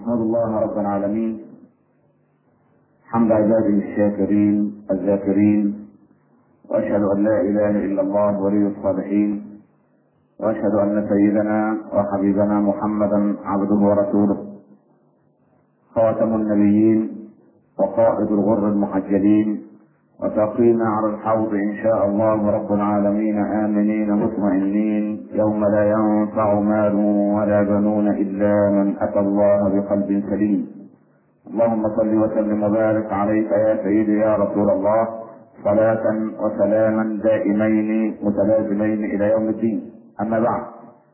أحمد الله رب العالمين حمد عباده الشاكرين الذاكرين وأشهد أن لا إله إلا الله ولي الصالحين وأشهد أن سيدنا وحبيبنا محمدا عبده ورسوله خاتم النبيين وقائد الغر المحجلين وتقينا على الحوض إن شاء الله رب العالمين آمنين مطمئنين يوم لا ينفع مال ولا بنون إلا من أتى الله بقلب سليم اللهم صل وسلم وبارك عليك يا سيدي يا رسول الله صلاة وسلاما دائمين متلازمين إلى يوم الدين أما بعد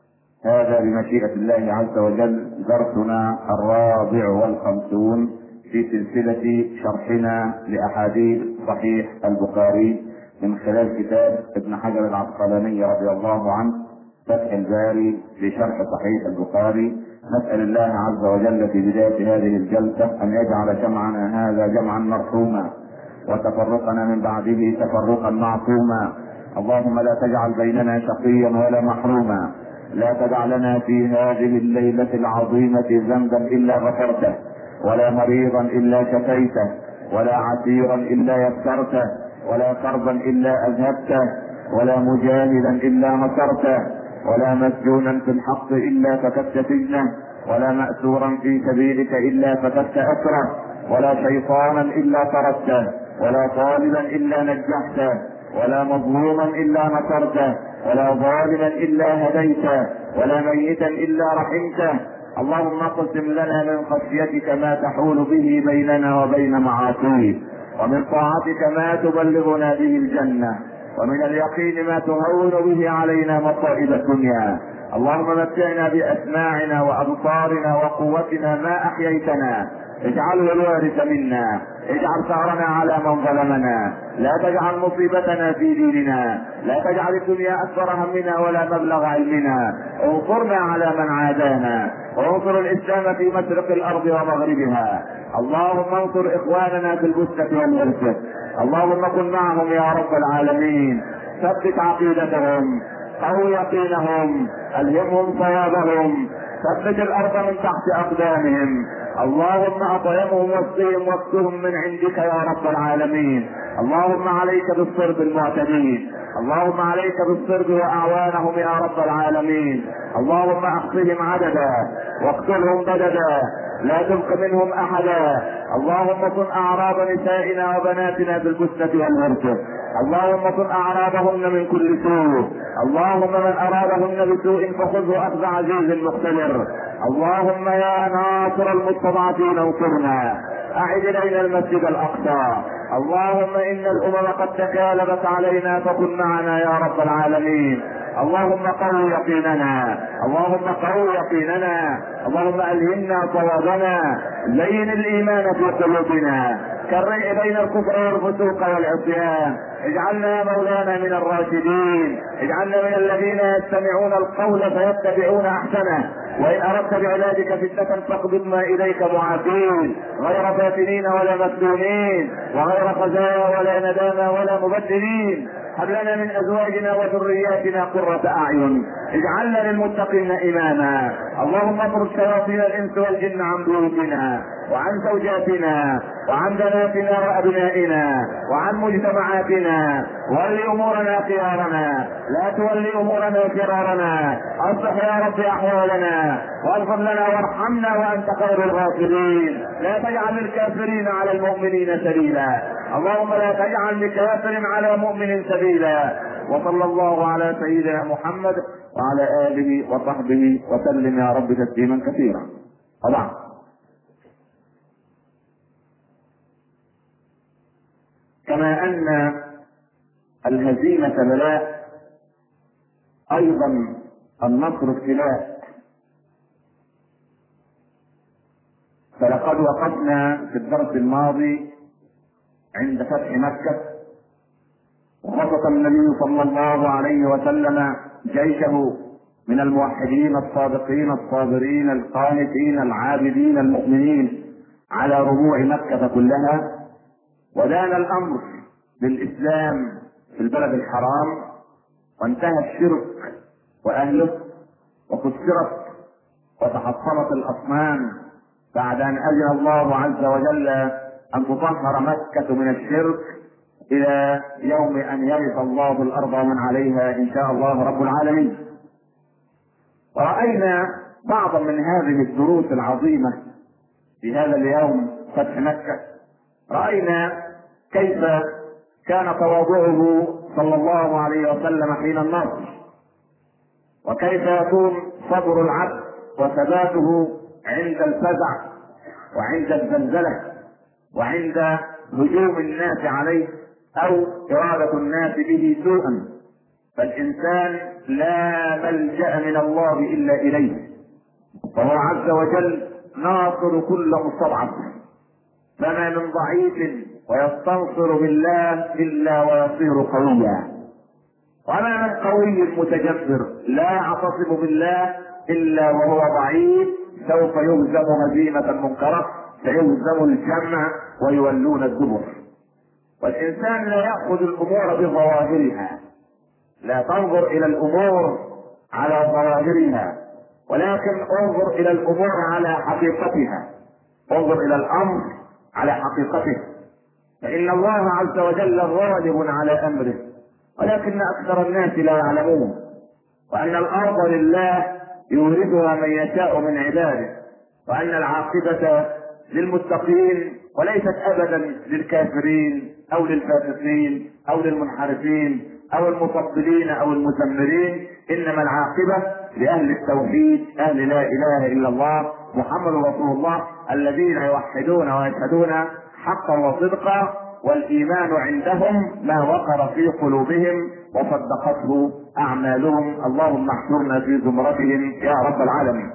هذا بمشيئة الله عز وجل درسنا الرابع والخمسون في سلسلة شرحنا لأحاديث صحيح البخاري من خلال كتاب ابن حجر العسقلاني رضي الله عنه فتح الباري لشرح صحيح البخاري نسأل الله عز وجل في بداية هذه الجلسة أن يجعل جمعنا هذا جمعا مرحوما وتفرقنا من بعده تفرقا معصوما اللهم لا تجعل بيننا شقيا ولا محروما لا تدع لنا في هذه الليلة العظيمة ذنبا إلا غفرته ولا مريضا الا شفيته ولا عسيرا الا يسرته ولا كربا الا اذهبته ولا مجاهدا الا نصرته ولا مسجونا في الحق الا فكت سجنه ولا ماسورا في سبيلك الا فكت اسره ولا شيطانا الا طردته ولا طالبا الا نجحته ولا مظلوما الا نصرته ولا ظالما الا هديته ولا ميتا الا رحمته اللهم اقسم لنا من خشيتك ما تحول به بيننا وبين معاصيك ومن طاعتك ما تبلغنا به الجنة ومن اليقين ما تهون به علينا مصائب الدنيا اللهم متعنا بأسماعنا وأبصارنا وقوتنا ما أحييتنا اجعله الوارث منا اجعل ثارنا على من ظلمنا لا تجعل مصيبتنا في ديننا لا تجعل الدنيا اكبر همنا ولا مبلغ علمنا انصرنا على من عادانا وانصر الاسلام في مشرق الارض ومغربها اللهم انصر اخواننا في البسة والورثة اللهم كن معهم يا رب العالمين ثبت عقيدتهم قو يقينهم الهمهم صوابهم ثبت الارض من تحت اقدامهم اللهم اطعمهم واسقهم واكسهم من عندك يا رب العالمين اللهم عليك بالصرب المعتدين اللهم عليك بالصرب واعوانهم يا رب العالمين اللهم احصهم عددا واقتلهم بددا لا تبق منهم احدا اللهم كن اعراض نسائنا وبناتنا بالبسنة والغرفة اللهم كن اعراضهن من كل سوء اللهم من ارادهن بسوء فخذه اخذ عزيز مقتدر اللهم يا ناصر المستضعفين انصرنا اعد الينا المسجد الاقصى اللهم ان الامم قد تكالبت علينا فكن معنا يا رب العالمين اللهم قو يقيننا اللهم قو يقيننا اللهم الهمنا صوابنا زين الايمان في قلوبنا كالرئ بين الكفر والفسوق والعصيان اجعلنا يا مولانا من الراشدين اجعلنا من الذين يستمعون القول فيتبعون احسنه وان اردت بعلاجك فتنه فاقبضنا اليك معافين غير فاتنين ولا مفتونين وغير خزايا ولا ندامى ولا مبدلين هب لنا من ازواجنا وذرياتنا قرة اعين اجعلنا للمتقين اماما اللهم اطرد شياطين الانس والجن عن بيوتنا وعن زوجاتنا وعن بناتنا وابنائنا وعن مجتمعاتنا ول امورنا خيارنا لا تولي امورنا شرارنا اصلح يا رب احوالنا واغفر لنا وارحمنا وانت خير الغافرين لا تجعل الكافرين على المؤمنين سبيلا اللهم لا تجعل لكافر على مؤمن سبيلا وصلى الله على سيدنا محمد وعلى اله وصحبه وسلم يا رب تسليما كثيرا طبعا كما ان الهزيمة بلاء ايضا النصر ابتلاء فلقد وقفنا في الدرس الماضي عند فتح مكة وخطط النبي صلى الله عليه وسلم جيشه من الموحدين الصادقين الصابرين القانتين العابدين المؤمنين على ربوع مكة كلها ودان الامر للاسلام في البلد الحرام وانتهى الشرك واهله وكسرت وتحطمت الاصنام بعد ان اذن الله عز وجل ان تطهر مكه من الشرك الى يوم ان يرث الله الارض ومن عليها ان شاء الله رب العالمين ورأينا بعضا من هذه الدروس العظيمة في هذا اليوم فتح مكة رأينا كيف كان تواضعه صلى الله عليه وسلم حين النصر وكيف يكون صبر العبد وثباته عند الفزع وعند الزلزلة وعند هجوم الناس عليه أو إرادة الناس به سوءا فالإنسان لا ملجأ من الله إلا إليه وهو عز وجل ناصر كل مستضعف فما من ضعيف ويستنصر بالله إلا ويصير قويا وما من قوي متجبر لا يعتصم بالله إلا وهو ضعيف سوف يهزم هزيمة منكرة سيهزم الجمع ويولون الدبر والإنسان لا يأخذ الأمور بظواهرها لا تنظر الى الامور على ظواهرها ولكن انظر الى الامور على حقيقتها انظر الى الامر على حقيقته فان الله عز وجل غالب على امره ولكن اكثر الناس لا يعلمون وان الارض لله يورثها من يشاء من عباده وان العاقبه للمتقين وليست ابدا للكافرين او للفاسقين او للمنحرفين او المفضلين او المزمرين انما العاقبه لاهل التوحيد اهل لا اله الا الله محمد رسول الله الذين يوحدون ويشهدون حقا وصدقا والايمان عندهم ما وقر في قلوبهم وصدقته اعمالهم اللهم احشرنا في زمرتهم يا رب العالمين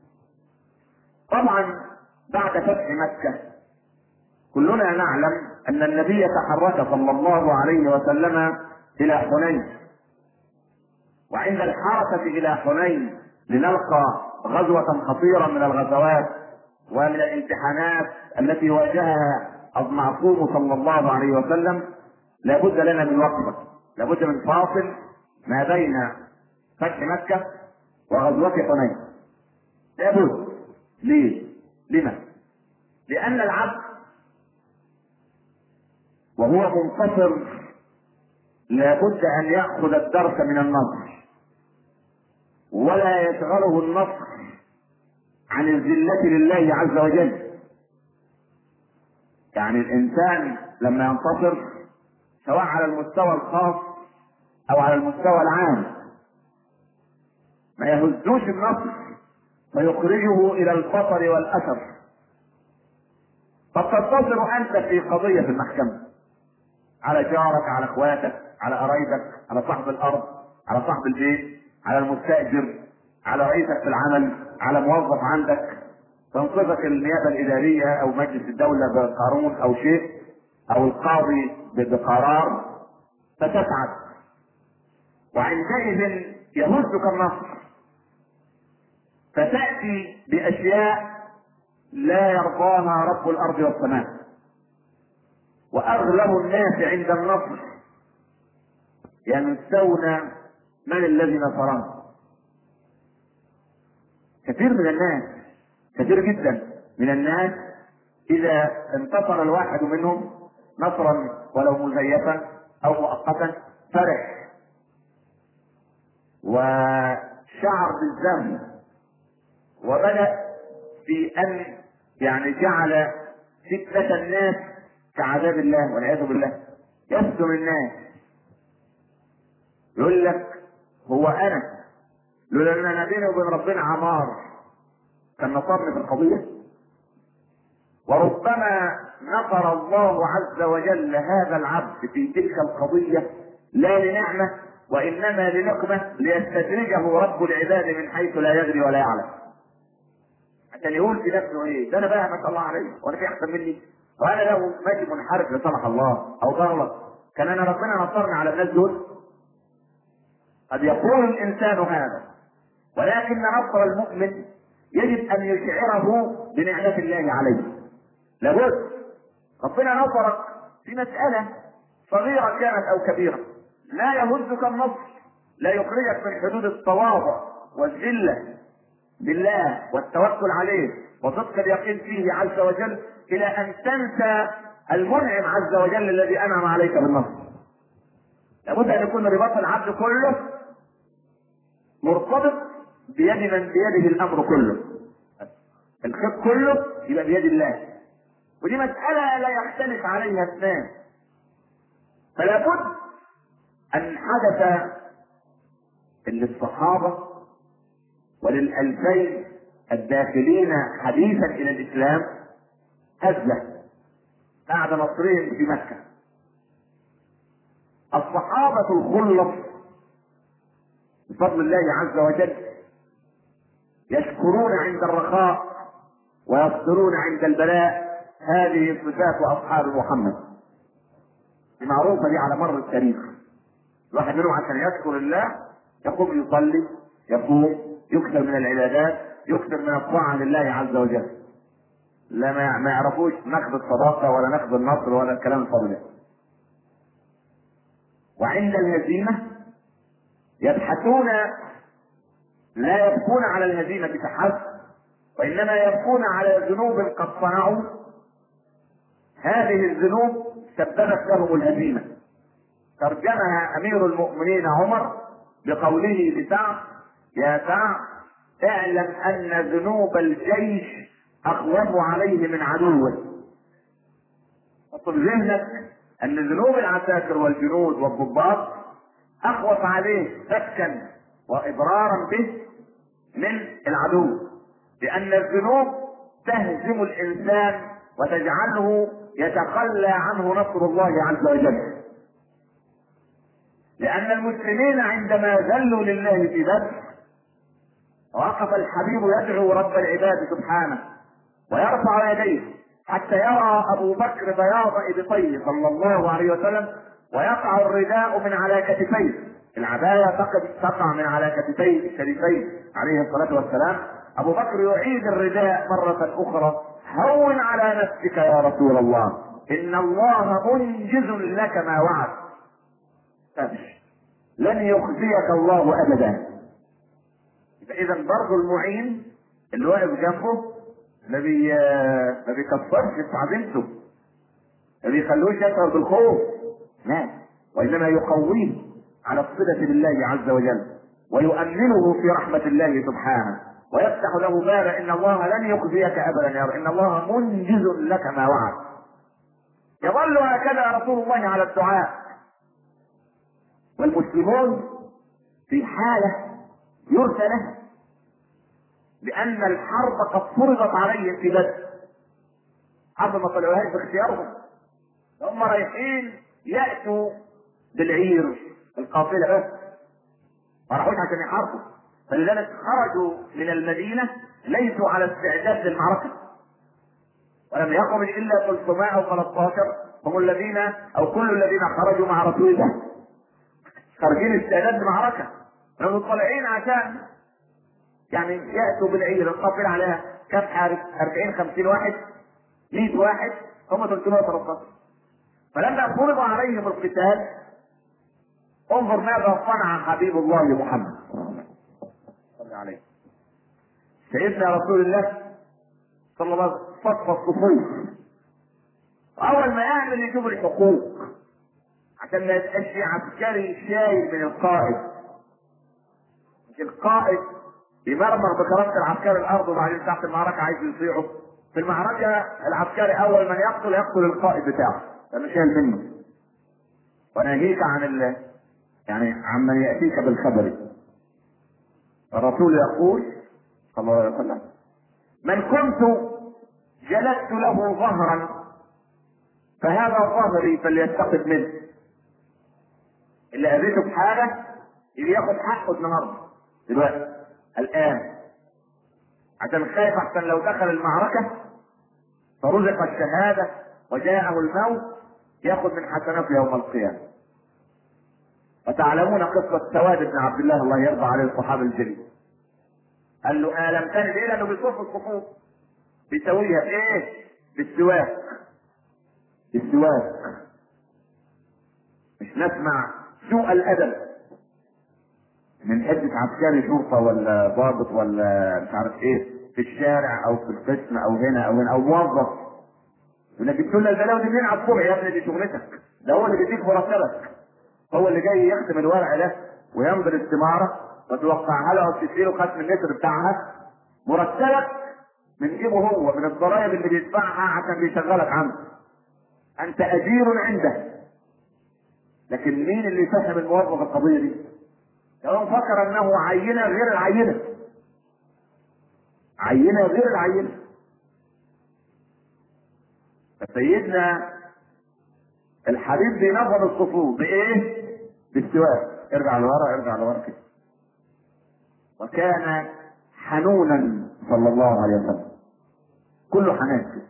طبعا بعد فتح مكه كلنا نعلم ان النبي تحرك صلى الله عليه وسلم الى حنين وعند الحركة الى حنين لنلقى غزوة خطيرة من الغزوات ومن الامتحانات التي واجهها المعصوم صلى الله عليه وسلم لابد لنا من وقفة لابد من فاصل ما بين فتح مكة وغزوة حنين لابد ليه؟ لما؟ لأن العبد وهو منتصر لابد ان ياخذ الدرس من النصر ولا يشغله النصر عن الذله لله عز وجل يعني الانسان لما ينتصر سواء على المستوى الخاص او على المستوى العام ما يهزوش النصر فيخرجه الى البطر والاثر قد تنتصر انت في قضيه في المحكمه على جارك على اخواتك على قرايبك على صاحب الارض على صاحب البيت على المستاجر على رئيسك في العمل على موظف عندك تنصفك النيابه الاداريه او مجلس الدوله بقانون او شيء او القاضي بقرار فتسعد وعندئذ يهزك النصر فتاتي باشياء لا يرضاها رب الارض والسماء واغلب الناس عند النصر ينسون من الذي نصرهم كثير من الناس كثير جدا من الناس اذا انتصر الواحد منهم نصرا ولو مزيفا او مؤقتا فرح وشعر بالذنب وبدا في ان يعني جعل فتنه الناس كعذاب الله والعياذ بالله يفتن الناس يقول لك هو انا لولا ان انا بيني وبين ربنا عمار كان نصرني في القضيه وربما نصر الله عز وجل هذا العبد في تلك القضيه لا لنعمه وانما لنقمه ليستدرجه رب العباد من حيث لا يدري ولا يعلم عشان يقول في نفسه ايه ده انا بقى ما شاء الله عليه وانا في احسن مني وانا لو ماشي منحرف لا سمح الله او غلط كان انا ربنا نصرني على الناس دول قد يقول الانسان هذا ولكن نصر المؤمن يجب ان يشعره بنعمه الله عليه لابد ربنا نصرك في مساله صغيره كانت او كبيره لا يهزك النصر لا يخرجك من حدود التواضع والذله بالله والتوكل عليه وصدق اليقين فيه عز وجل الى ان تنسى المنعم عز وجل الذي انعم عليك بالنصر لابد ان يكون رباط العبد كله مرتبط بيد من بيده الامر كله الخيط كله يبقى بيد الله ودي مسألة لا يختلف عليها اثنان فلا بد أن حدث للصحابة وللألفين الداخلين حديثا إلى الإسلام هزة بعد نصرهم في مكة الصحابة الخلص بفضل الله عز وجل يشكرون عند الرخاء ويصبرون عند البلاء هذه صفات اصحاب محمد معروفه دي على مر التاريخ الواحد منهم عشان يشكر الله يقوم يصلي يقوم يكثر من العبادات يكثر من الطاعه لله عز وجل لا ما ما يعرفوش نقد الصداقه ولا نقد النصر ولا الكلام الفاضي ده وعند الهزيمه يبحثون لا يبكون على الهزيمه فحسب وانما يبكون على ذنوب قد صنعوا هذه الذنوب سببت لهم الهزيمه ترجمها امير المؤمنين عمر بقوله لسعد يا سعد اعلم ان ذنوب الجيش اخوف عليه من عدوه وطل ذهنك ان ذنوب العساكر والجنود والضباط اخوف عليه سكا واضرارا به من العدو لان الذنوب تهزم الانسان وتجعله يتخلى عنه نصر الله عز وجل لأن المسلمين عندما ذلوا لله في بدر وقف الحبيب يدعو رب العباد سبحانه ويرفع يديه حتى يرى أبو بكر بياض إبطيه صلى الله عليه وسلم ويقع الرداء من على كتفيه العباية تقع من على كتفيه الشريفين عليه الصلاة والسلام أبو بكر يعيد الرداء مرة أخرى هون على نفسك يا رسول الله إن الله منجز لك ما وعد تبش لن يخزيك الله أبدا إذا برضه المعين اللي واقف جنبه ما بي ما بيكفرش في عزيمته ما بيخلوش يشعر بالخوف لا وإنما يقويه على الصلة بالله عز وجل ويؤمنه في رحمة الله سبحانه ويفتح له بابا ان الله لن يخزيك ابدا يا رب ان الله منجز لك ما وعد يظل هكذا رسول الله على الدعاء والمسلمون في حالة يرثى له لأن الحرب قد فرضت عليهم في بدر حرب ما طلعوهاش باختيارهم هم رايحين يأتوا بالعير القافلة بس ما راحوش عشان يحاربوا فلذلك خرجوا من المدينة ليسوا على استعداد للمعركة ولم يخرج إلا 313 هم الذين أو كل الذين خرجوا مع رسول الله خارجين استعداد لمعركة كانوا طالعين عشان يعني يأتوا بالعير القافلة عليها كم حارس 40 50 واحد 100 واحد هم 313 فلما فرض عليهم القتال انظر ماذا صنع حبيب الله محمد صلى عليه سيدنا رسول الله صلى الله عليه وسلم صف الصفوف اول ما يعمل يجيب الحقوق عشان ما يبقاش في عسكري شايل من القائد مش القائد يمرمر بكرامة العسكري الارض وبعدين تحت المعركة عايز يطيعه في المعركة العسكري اول من يقتل يقتل القائد بتاعه لانه شايل منه وناهيك عن ال يعني عمن ياتيك بالخبر الرسول يقول صلى الله عليه وسلم من كنت جلدت له ظهرا فهذا ظهري فليستقد منه اللي اذيته بحاجه اللي ياخد حقه النهارده دلوقتي الان عشان خايف احسن لو دخل المعركه فرزق الشهاده وجاءه الموت ياخذ من حسناته يوم القيامه وتعلمون قصة سواد بن عبد الله الله يرضى عليه الصحابي الجليل. قال له ألم تجد إيه لأنه بيصف الصفوف بيسويها بإيه؟ بالسواك. بالسواك. مش نسمع سوء الأدب من حدة عسكري شرطة ولا ضابط ولا مش عارف إيه في الشارع او في القسم او هنا او هنا او موظف يقول لك جبت لنا البلاوي دي منين على الصبح يا ابني دي شغلتك ده هو اللي بيديك مرتبك هو اللي جاي يختم الورق ده ويمضي الاستماره وتوقعها له وتديله ختم النسر بتاعها مرتبك من جيبه هو من الضرائب اللي بيدفعها عشان بيشغلك عنده انت اجير عنده لكن مين اللي فهم الموظف القضيه دي؟ لو فكر انه عينه غير العينه عينه غير العينه فسيدنا الحبيب بينظم الصفوف بايه؟ بالسواك ارجع لورا ارجع لورا كده وكان حنونا صلى الله عليه وسلم كله حنان كده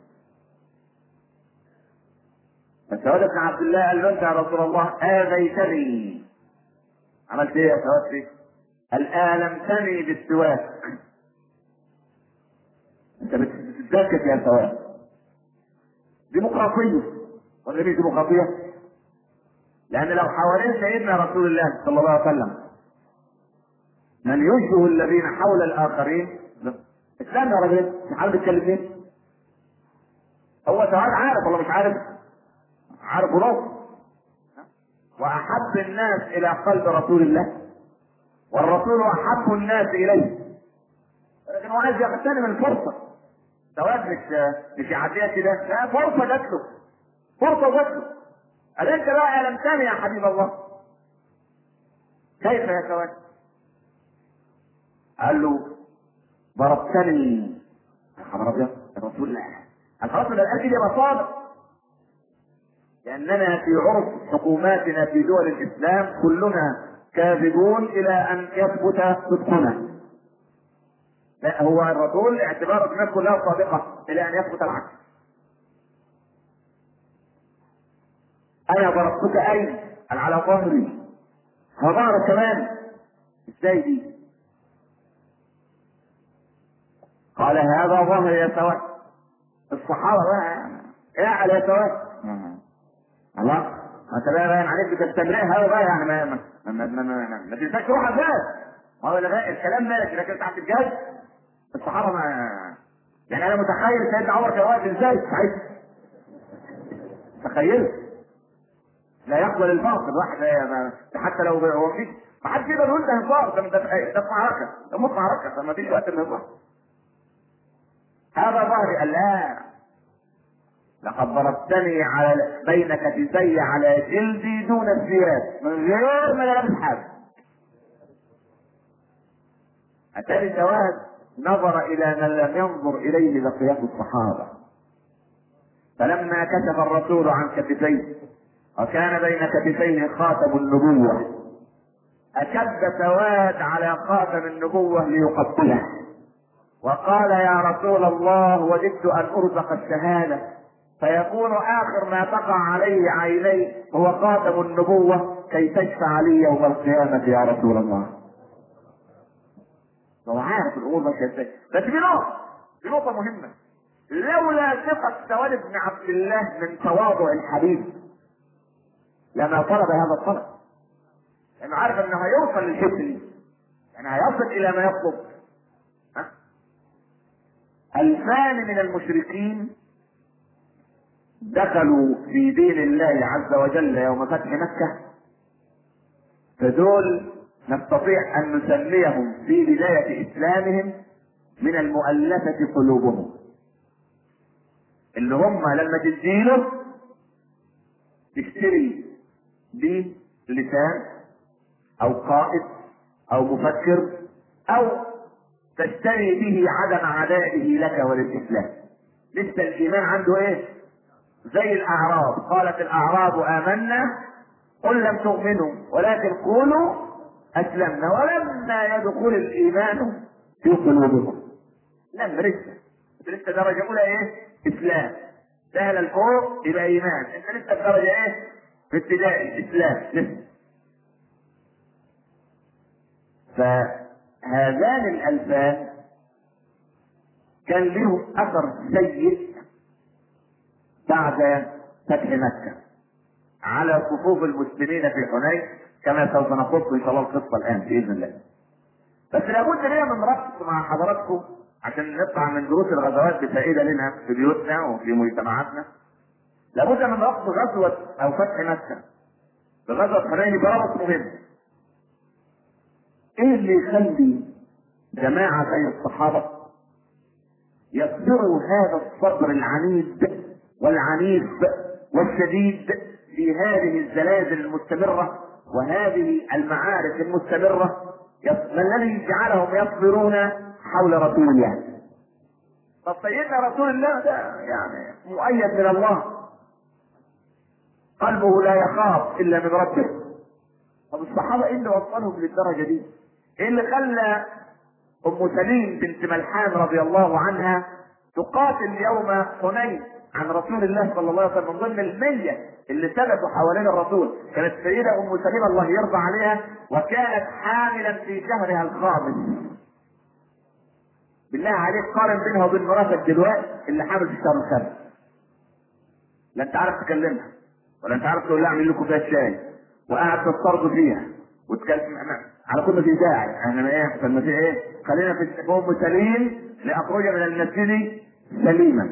فسواد بن عبد الله قال له انت يا رسول الله اذيتني عملت ايه يا سواد فيك؟ قال آلمتني بالسواك انت بتتذكر يا سواد ديمقراطية ولا مش ديمقراطية؟ لأن لو حوالين سيدنا رسول الله صلى الله عليه وسلم من يشبه الذين حول الآخرين اسلام يا راجل في حال بيتكلم مين؟ هو سؤال عارف ولا مش عارف؟ عارف ونص وأحب الناس إلى قلب رسول الله والرسول أحب الناس إليه لكن هو عايز يغتنم الفرصة سواء مش مش يعديها كده لا فرصة جات له فرصة جات له قال أنت بقى ألمتني يا حبيب الله كيف يا سواد؟ قال له ضربتني يا خبر ابيض الرسول لا الخلاص من الاكل يبقى صادق لاننا في عرف حكوماتنا في دول الاسلام كلنا كاذبون الى ان يثبت صدقنا لا هو الرسول اعتبار الناس كلها صادقه الى ان يثبت العكس انا ضربتك اين؟ قال على ظهري وظهرك كمان ازاي دي؟ قال هذا ظهر يا سواد الصحابة بقى اعلى يا سواد الله ما انت بقى باين عليك بتستمرئ هذا بقى يعني ما ما ما ما, ما, ما, ما تنساش روح ازاي ما هو ده الكلام ماشي لكن انت هتتجاز الصحابة ما يعني انا متخيل سيدنا عمر كان واقف ازاي صحيح تخيل لا يقبل الباطل واحد حتى لو هو فيك ما حدش يقدر يقول ده هزار ده ده ده معركه ده مش معركه فما فيش وقت للهزار هذا ظهري قال لا لقد ضربتني على بين كتفي على جلدي دون الثياب من غير ما لابس حاجه اتاني سواد نظر الى من لم ينظر اليه بقيه الصحابه فلما كشف الرسول عن كتفيه وكان بين كتفيه خاتم النبوه أكب سواد على خاتم النبوة ليقبله وقال يا رسول الله وددت أن أرزق الشهادة فيكون آخر ما تقع عليه عيني هو خاتم النبوة كي تشفع لي يوم القيامة يا رسول الله هو عارف الأمور ماشية ازاي بس في نقطة في نقطة مهمة لولا ثقة سواد بن عبد الله من تواضع الحبيب لما طلب هذا الطلب لانه عارف انه هيوصل للحته دي يعني هيصل الى ما يطلب ها؟ الفان من المشركين دخلوا في دين الله عز وجل يوم فتح مكة فدول نستطيع أن نسميهم في بداية إسلامهم من المؤلفة قلوبهم اللي هم لما تديله تشتري بلسان او قائد او مفكر او تشتري به عدم عدائه لك وللاسلام لسه الايمان عنده ايه زي الاعراب قالت الاعراب امنا قل لم تؤمنوا ولكن قولوا اسلمنا ولما يدخل الايمان في قلوبكم لم لسه لسه درجه اولى ايه اسلام سهل الفوق يبقى ايمان انت لسه في درجه ايه في ابتدائي اسلام لسه فهذان الألفان كان لهم أثر سيء بعد فتح مكة على صفوف المسلمين في حنين كما سوف نقص إن شاء الله القصة الآن بإذن الله بس لابد لنا من ربط مع حضراتكم عشان نطلع من دروس الغزوات بفائده لنا في بيوتنا وفي مجتمعاتنا لابد من رفض غزوه او فتح مكه بغزوه حنين برابط مهم ايه اللي يخلي جماعه زي الصحابه يصبروا هذا الصبر العنيد والعنيف والشديد في هذه الزلازل المستمرة وهذه المعارك المستمرة ما الذي جعلهم يصبرون حول رسول الله طب سيدنا رسول الله ده يعني مؤيد من الله قلبه لا يخاف الا من ربه طب الصحابه ايه اللي وصلهم للدرجه دي؟ ايه اللي خلى ام سليم بنت ملحان رضي الله عنها تقاتل يوم حنين عن رسول الله صلى الله عليه وسلم من ضمن المية اللي ثبتوا حوالين الرسول كانت السيدة أم سليمة الله يرضى عليها وكانت حاملا في شهرها الخامس بالله عليك قارن بينها وبين مراتك دلوقتي اللي حامل في الشهر الخامس لا انت عارف تكلمها ولا انت عارف تقول لها اعمل لكم كوبايه شاي وقاعد تسترضوا فيها وتكلم على كل ما في داعي احنا ايه احسن ما في ايه خلينا في ام سليم لاخرج من المسجد سليما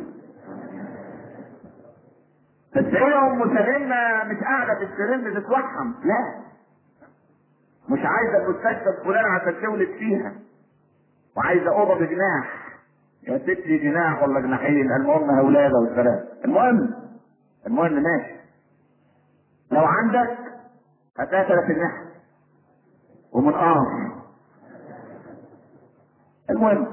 فالسيدة ام سليم مش قاعده في السرير بتتوحم لا مش عايزه المستشفى الفلاني عشان تولد فيها وعايزه اوضه بجناح يا ستي جناح ولا جناحين المهم اولاده والسلام المهم المهم ماشي لو عندك هتلاقي ثلاث الناحيه ومن اه المهم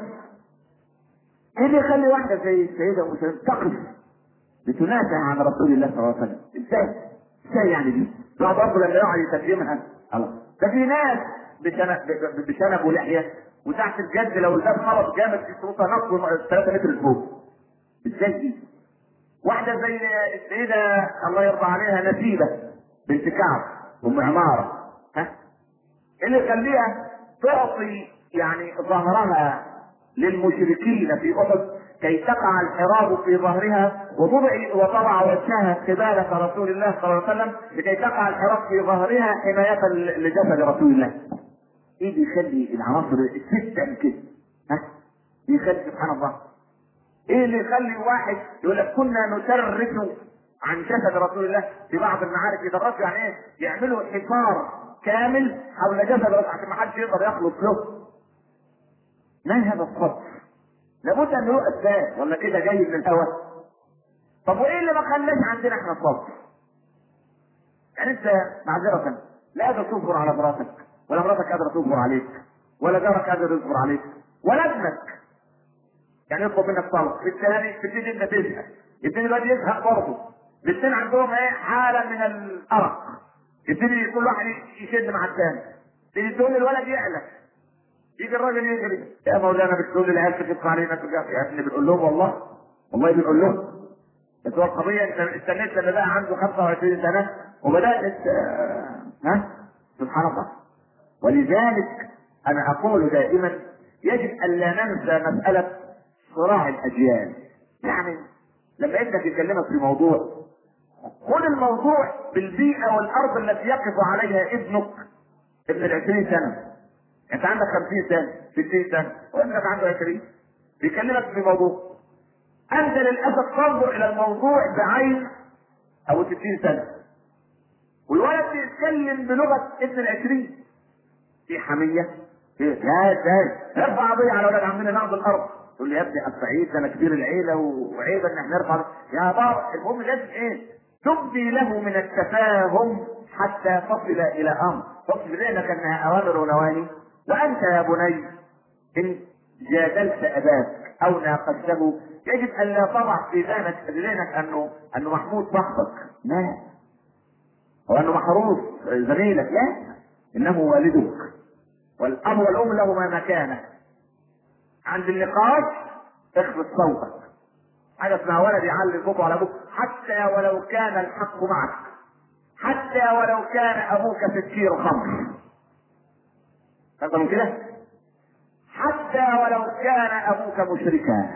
ايه اللي يخلي واحده زي السيده ام سلمة تقف بتنازع عن رسول الله صلى الله عليه وسلم ازاي؟ ازاي يعني دي؟ لا برضه لما يقعد يترجمها الله ده في ناس بشنب بشنب ولحيه وتحت الجد لو الباب خبط جامد في صوتها نص 3 متر لفوق ازاي دي؟ واحده زي السيده الله يرضى عليها نسيبه بنت كعب ام عماره ها؟ ايه اللي يخليها تعطي يعني ظهرها للمشركين في احد كي تقع الحراب في ظهرها وتضع وتضع وجهها قبالة رسول الله صلى الله عليه وسلم لكي تقع الحراب في ظهرها حماية لجسد رسول الله. ايه بيخلي العناصر الستة كده؟ ها؟ بيخلي سبحان الله. ايه اللي يخلي واحد يقول لك كنا نسرس عن جسد رسول الله في بعض المعارك يدرسوا يعني ايه؟ يعملوا حصار كامل حول جسد رسول عشان ما حدش يقدر يخلص له. ما هذا الصبر؟ لابد ان له اسباب ولا كده جاي من الهوى طب وايه اللي ما خلاش عندنا احنا الصبر يعني انت معذرة لا قادر تصبر على مراتك ولا مراتك قادرة تصبر عليك ولا جارك قادر يصبر عليك ولا ابنك يعني يطلب منك طلب في الثاني تبتدي انت تزهق يبتدي الواد يزهق برضه الاثنين عندهم ايه حالة من الارق يبتدي كل واحد يشد مع الثاني تيجي تقول الولد يعلى يجي الراجل يجري يا مولانا بتقول للعيال تخف علينا يا ابني بنقول لهم والله والله بنقول لهم بس هو القضيه انت استنيت لما بقى عنده 25 سنه وبدات ها سبحان الله ولذلك انا اقول دائما يجب الا ننسى مساله صراع الاجيال يعني لما ابنك يكلمك في موضوع خد الموضوع بالبيئه والارض التي يقف عليها ابنك ابن العشرين سنه انت عندك 50 سنه 60 سنه وابنك عنده 20 بيكلمك في موضوع انت للاسف تنظر الى الموضوع بعين او 60 سنه والولد بيتكلم بلغه ابن العشرين في حميه في لا ازاي ارفع قضيه على ولاد عمنا ناخد الارض تقول لي يا ابني السعيد ده انا كبير العيله وعيب ان احنا نرفع يا بابا المهم لازم ايه تبدي له من التفاهم حتى تصل الى امر تصل بينك انها اوامر ونواني وانت يا بني ان جادلت اباك او ناقشته يجب ان لا تضع في ذهنك في ذهنك انه انه محمود صاحبك لا وانه محروس زميلك لا انه والدك والاب والام لهما مكانه عند النقاش اخفض صوتك حاجه اسمها ولد يعلي صوته على ابوك حتى ولو كان الحق معك حتى ولو كان ابوك سكير خمر أكثر من كده حتى ولو كان أبوك مشركا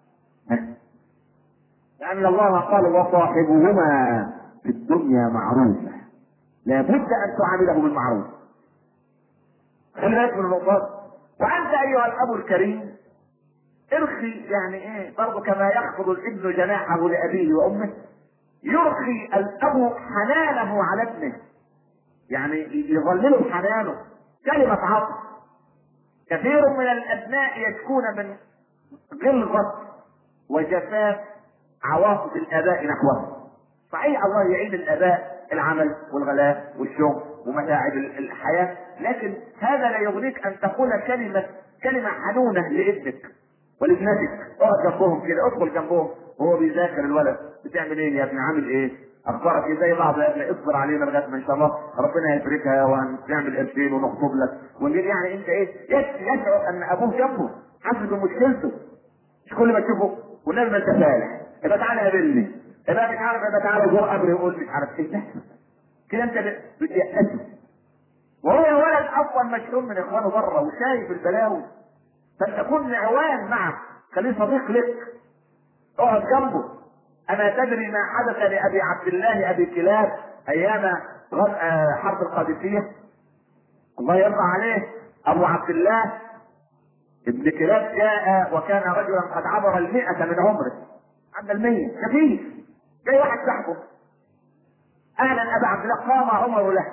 لأن الله قال وصاحبهما في الدنيا معروفة لابد أن تعامله بالمعروف خلي بالك من النقطات وأنت أيها الأب الكريم ارخي يعني ايه برضه كما يخفض الابن جناحه لابيه وامه يرخي الاب حنانه على ابنه يعني يظلله حنانه كلمة عطف كثير من الابناء يشكون من غلظة وجفاف عواطف الاباء نحوهم صحيح الله يعين الاباء العمل والغلاء والشغل ومتاعب الحياة لكن هذا لا يغنيك ان تقول كلمة كلمة حنونة لابنك ولابنتك اقعد جنبهم كده ادخل جنبهم وهو بيذاكر الولد بتعمل ايه يا ابني عامل ايه اخبارك ايه زي بعض يا ابني اصبر علينا لغايه ما ان شاء الله ربنا يفرجها وهنعمل قرشين ونخطب لك ونجيب يعني انت ايه يشعر ان ابوه جنبه حاسس بمشكلته مش كل ما تشوفه والنبي ما انت فالح يبقى تعالى قابلني يبقى مش عارف يبقى تعالى جوه قبري وقول مش عارف ايه ده كده انت بتيأسه وهو ولد اصلا مشحون من اخوانه بره وشايف البلاوي فلتكن عوان معه خليه صديق لك اقعد جنبه اما تدري ما حدث لابي عبد الله ابي كلاب ايام حرب القادسيه الله يرضى عليه ابو عبد الله ابن كلاب جاء وكان رجلا قد عبر المئة من عمره عند المية خفيف جاي واحد صاحبه اهلا ابا عبد الله قام عمر له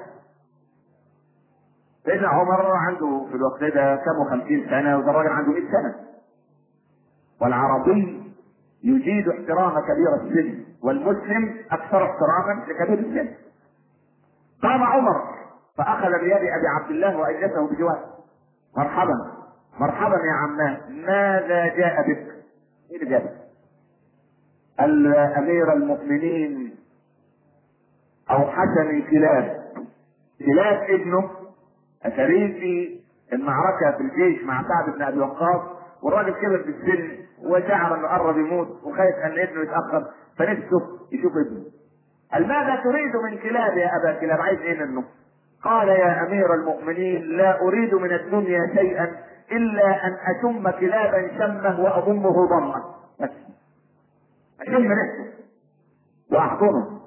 سيدنا عمر عنده في الوقت ده كم وخمسين سنة وده الراجل عنده 100 سنة والعربي يجيد احترام كبير السن والمسلم اكثر احتراما لكبير السن قام عمر فاخذ بيد ابي عبد الله واجلسه بجواره مرحبا مرحبا يا عماه ماذا جاء بك؟ مين اللي جابك؟ قال يا امير المؤمنين اوحشني كلاب كلاب ابنه أشريك في المعركة في الجيش مع سعد بن أبي وقاص والراجل كبر في السن وشعر انه قرب يموت وخايف ان ابنه يتاخر فنفسه يشوف ابنه. قال ماذا تريد من كلاب يا ابا كلاب؟ عايز ايه منه؟ قال يا امير المؤمنين لا اريد من الدنيا شيئا الا ان اشم كلابا شمه واضمه ضمه. بس. اشم ريحته واحضنه.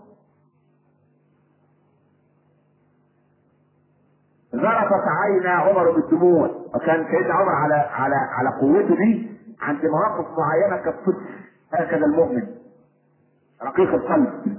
ذرفت عينا عمر بالدموع وكان سيدنا عمر على على على قوته دي عند مواقف معينه كالطفل هكذا المؤمن رقيق القلب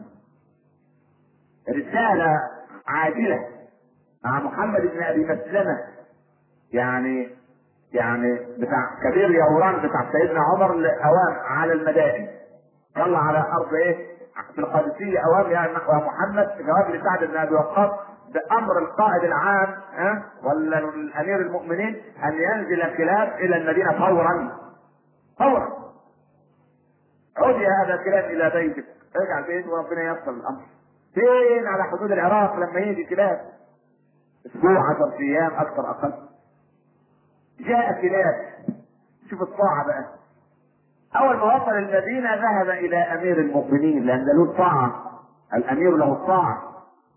رساله عاجله مع محمد بن ابي مسلمه يعني يعني بتاع كبير يوران بتاع سيدنا عمر اوام على المدائن يلا على ارض ايه في القادسيه اوام يا محمد جواب لسعد بن ابي وقاص بامر القائد العام ها ولا الامير المؤمنين ان ينزل الكلاب الى المدينه فورا فورا عد يا ابا كلاب الى بيتك ارجع البيت وربنا ييسر الامر فين على حدود العراق لما يجي كلاب اسبوع عشر ايام اكثر اقل جاء كلاب شوف الطاعه بقى اول ما وصل المدينه ذهب الى امير المؤمنين لان له الطاعه الامير له الطاعه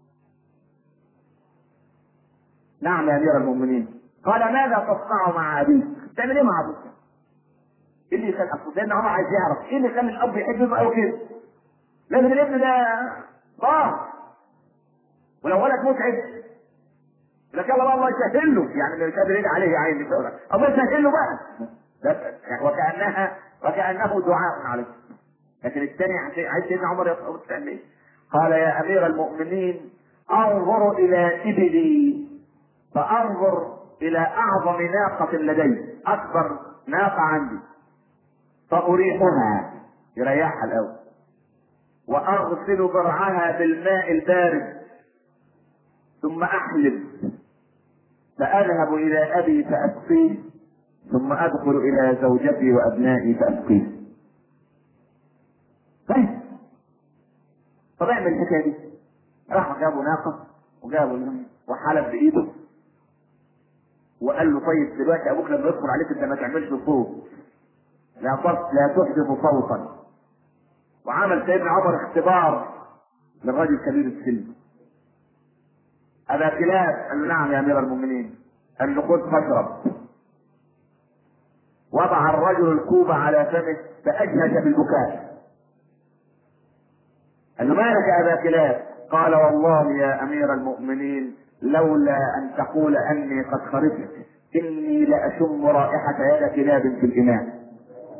نعم يا امير المؤمنين قال ماذا تصنع مع ابيك؟ تعمل ايه مع ابوك؟ ايه اللي يخلي اصل سيدنا عمر عايز يعرف ايه اللي يخلي الاب يحب ابنه قوي كده؟ لازم الابن ده ضار ولو ولد متعب لك يلا بقى الله يسهل له يعني مش قادر يدعي عليه يا عيني الله يسهل له بقى يعني وكانها وكانه دعاء عليه لكن الثاني عايز سيدنا عمر يقول تعمل قال يا امير المؤمنين انظر الى ابلي فانظر الى اعظم ناقة لدي اكبر ناقة عندي فاريحها يريحها الاول واغسل برعها بالماء البارد ثم احلب فاذهب الى ابي فاسقيه ثم ادخل الى زوجتي وابنائي فاسقيه طيب طب اعمل الحكايه دي راحوا جابوا ناقه وجابوا وحلب بايده وقال له طيب دلوقتي ابوك لما يدخل عليك انت ما تعملش صوت لا تص لا تحدث صوتا وعمل سيدنا عمر اختبار للرجل كبير السن ابا كلاب قال له نعم يا امير المؤمنين قال له خذ مشرب وضع الرجل الكوب على فمه فاجهش بالبكاء قال له مالك يا ابا كلاب قال والله يا امير المؤمنين لولا ان تقول اني قد خرجت اني لاشم رائحه يد كلاب في الاناء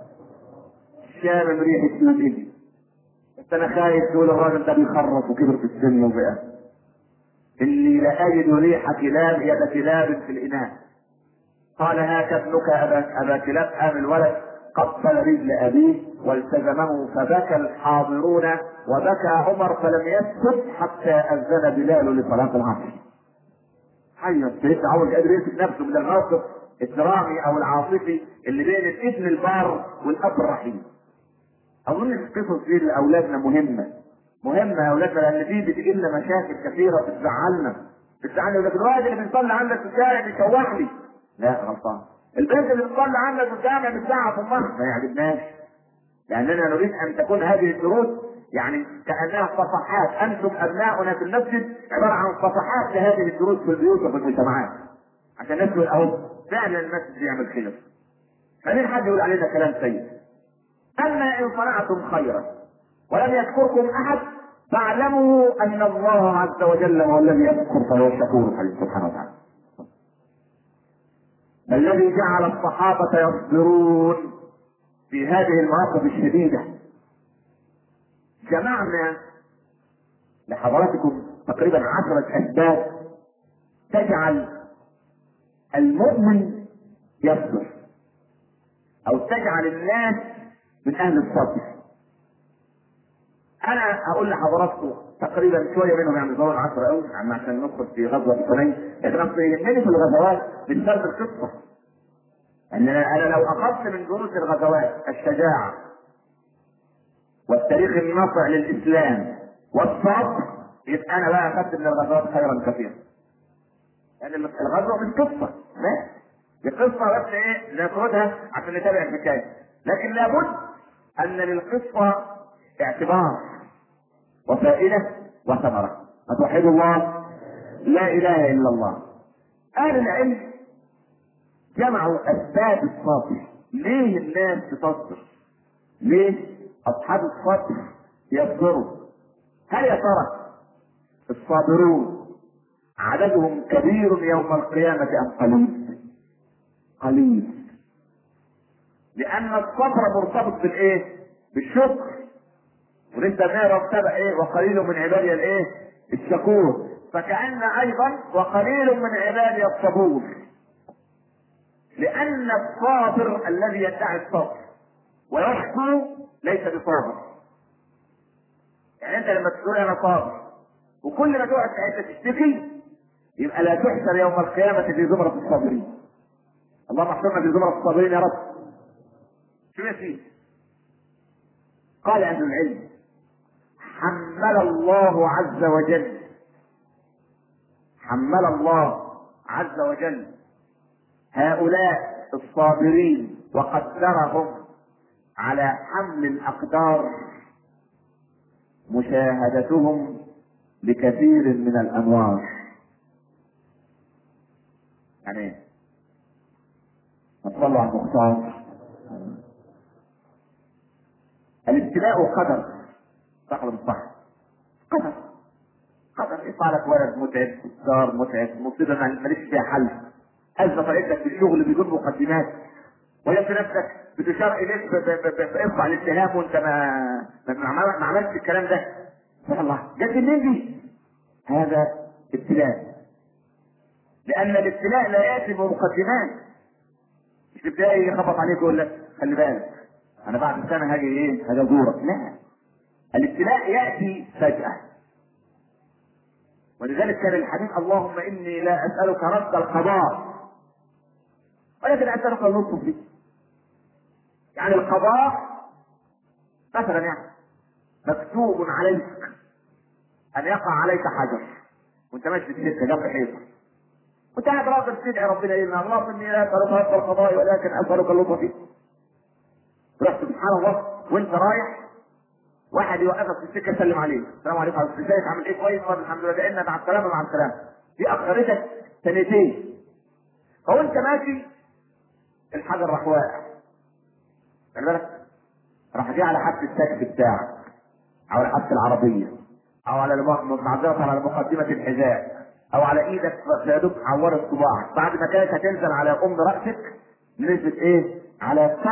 شامم ريحه نبيل بس انا خايف تقول الراجل ده بيخرف وكبر في السن وبقى اني لاجد ريح كلاب يد كلاب في الاناء قال هاك ابنك ابا ابا كلاب قام الولد قبل رجل ابيه والتزمه فبكى الحاضرون وبكى عمر فلم يسكت حتى اذن بلال لصلاه العصر. حيا سيدنا عمر قادر يمسك نفسه من الموقف الدرامي او العاطفي اللي بين الابن البار والاب الرحيم. اظن القصص دي لاولادنا مهمه. مهمه يا اولادنا لان دي بتجيب لنا مشاكل كثيره بتزعلنا. بتزعلنا لكن الولد اللي بيصلي عندك في الشارع بيشوح لي. لا غلطان. البنت اللي بتصلي عندك في الجامع بتزعق امها ما يعجبناش. لاننا نريد ان تكون هذه الدروس يعني كانها صفحات انتم ابناؤنا في المسجد عباره عن صفحات لهذه الدروس في البيوت وفي المجتمعات. عشان الناس تقول اهو فعلا المسجد يعمل خير. خلينا حد يقول علينا كلام سيء. اما ان صنعتم خيرا ولم يذكركم احد فاعلموا ان الله عز وجل هو الذي يذكر فهو الشكور سبحانه وتعالى. الذي جعل الصحابة يصبرون في هذه المواقف الشديدة جمعنا لحضراتكم تقريبا عشرة أسباب تجعل المؤمن يصبر أو تجعل الناس من أهل الصبر أنا أقول لحضراتكم تقريبا شوية منهم يعني ظهور عشرة أوي يعني عشان ندخل في غزوة حنين لكن أصل يهمني في الغزوات بالسرد القصة ان انا لو اخذت من دروس الغزوات الشجاعه والتاريخ الناصع للاسلام والصبر يبقى انا بقى اخذت من الغزوات خيرا كثيرا. لان يعني الغزوه مش قصه لا دي قصه بس ايه ناخدها عشان نتابع الحكايه لكن لابد ان للقصه اعتبار وفائده وثمره فتوحد الله لا اله الا الله اهل العلم جمعوا اسباب الصبر ليه الناس تصبر ليه اصحاب الصبر يصبروا هل يا ترى الصابرون عددهم كبير يوم القيامة أم قليل؟ قليل لأن الصبر مرتبط بالإيه؟ بالشكر ولسه نعرف سبق إيه؟ وقليل من عبادي الإيه؟ الشكور فكأن أيضا وقليل من عبادي الصبور لأن الصابر الذي يدعي الصبر ويشكو ليس بصابر. يعني أنت لما تقول أنا صابر وكل ما تقعد في حتة تشتكي يبقى لا تحشر يوم القيامة في زمرة الصابرين. اللهم احشرنا في زمرة الصابرين يا رب. شو يا سيدي؟ قال أهل العلم حمل الله عز وجل حمل الله عز وجل هؤلاء الصابرين وقدرهم على حمل الاقدار مشاهدتهم بكثير من الانوار يعني ايه؟ صلوا على المختار الابتلاء قدر صح ولا مش صح؟ قدر قدر يطلع لك ولد متعب دار متعب مصيبه ماليش فيها حل أزمة طريقتك في الشغل بدون مقدمات ويبدو نفسك بتشار إليك بإرفع الاتهام وأنت ما ما, ما عملتش الكلام ده سبحان الله جت منين دي؟ هذا ابتلاء لأن الابتلاء لا يأتي بمقدمات مش تبدأ يخبط عليك ويقول لك خلي بالك أنا بعد سنة هاجي إيه؟ هاجي أزورك لا الابتلاء يأتي فجأة ولذلك كان الحديث اللهم إني لا أسألك رد القضاء ولكن أسألك اللطف فيه يعني القضاء مثلا يعني مكتوب عليك أن يقع عليك حجر وأنت ماشي في السكة جنب حيطة وأنت قاعد راجل تدعي ربنا إيه اللهم إني لا أسألك رد القضاء ولكن أسألك اللطف فيه رحت سبحان الله وأنت رايح واحد يوقفك في السكه يسلم عليك السلام عليكم ازيك عامل ايه كويس الحمد لله ده مع السلامه مع السلامه دي اخرتك سنتين فوانت ماشي الحجر راح واقع خلي بالك راح جه على حبس التاكسي بتاعك او على حبس العربيه او على معذره على مقدمه الحذاء او على ايدك يا دوب عورت صباعك بعد ما كانت هتنزل على ام راسك نزلت ايه؟ على الطرف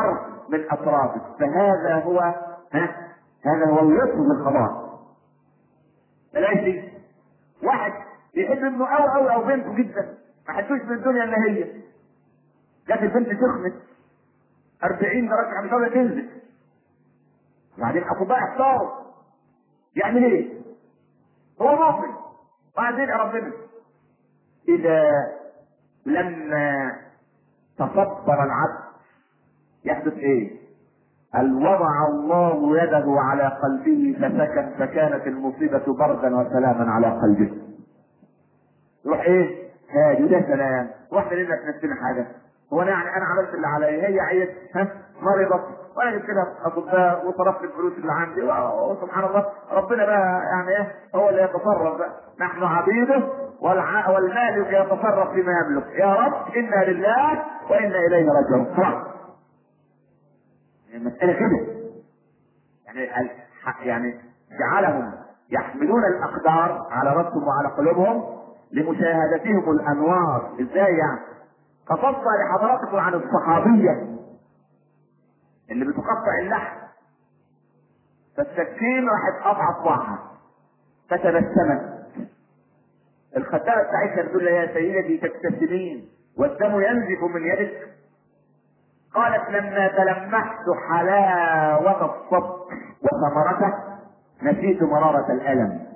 من اطرافك فهذا هو ها هذا هو اللطف بالقضاء بلاش واحد يحب ابنه قوي قوي او بنته جدا ما حدوش من الدنيا الا هي جت البنت سخنت 40 درجه مش قادره تنزل وبعدين اطباء احتاروا يعمل ايه؟ هو مؤمن وبعدين يا ربنا اذا لما تصبر العبد يحدث ايه؟ هل وضع الله يده على قلبه فسكن فكانت المصيبة بردا وسلاما على قلبه. يروح ايه؟ هادي وده سلام، واحنا لنا في نفسنا حاجة. هو انا يعني انا عملت اللي عليا هي عيت ها مرضت وانا جبت لها اطباء وصرفت الفلوس اللي عندي وسبحان الله ربنا بقى يعني ايه هو اللي يتصرف بقى نحن عبيده والع... والمالك يتصرف فيما يملك يا رب انا لله وانا اليه راجعون خلاص المسألة كده يعني ال- يعني جعلهم يحملون الأقدار على رأسهم وعلى قلوبهم لمشاهدتهم الأنوار إزاي يعني؟ قصصت لحضراتكم عن الصحابية اللي بتقطع اللحم فالسكين راحت قطع صباعها فتبسمت الخدامة بتاعتها بتقول لها يا سيدتي تبتسمين والدم ينزف من يدك قالت لما تلمحت حلاوة الصبر وثمرته نسيت مرارة الألم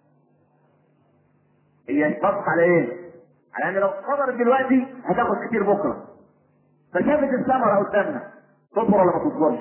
هي بصت على ايه؟ على ان لو صبرت دلوقتي هتاخد كتير بكره فشافت الثمرة قدامنا تصبر ولا ما تصبرش؟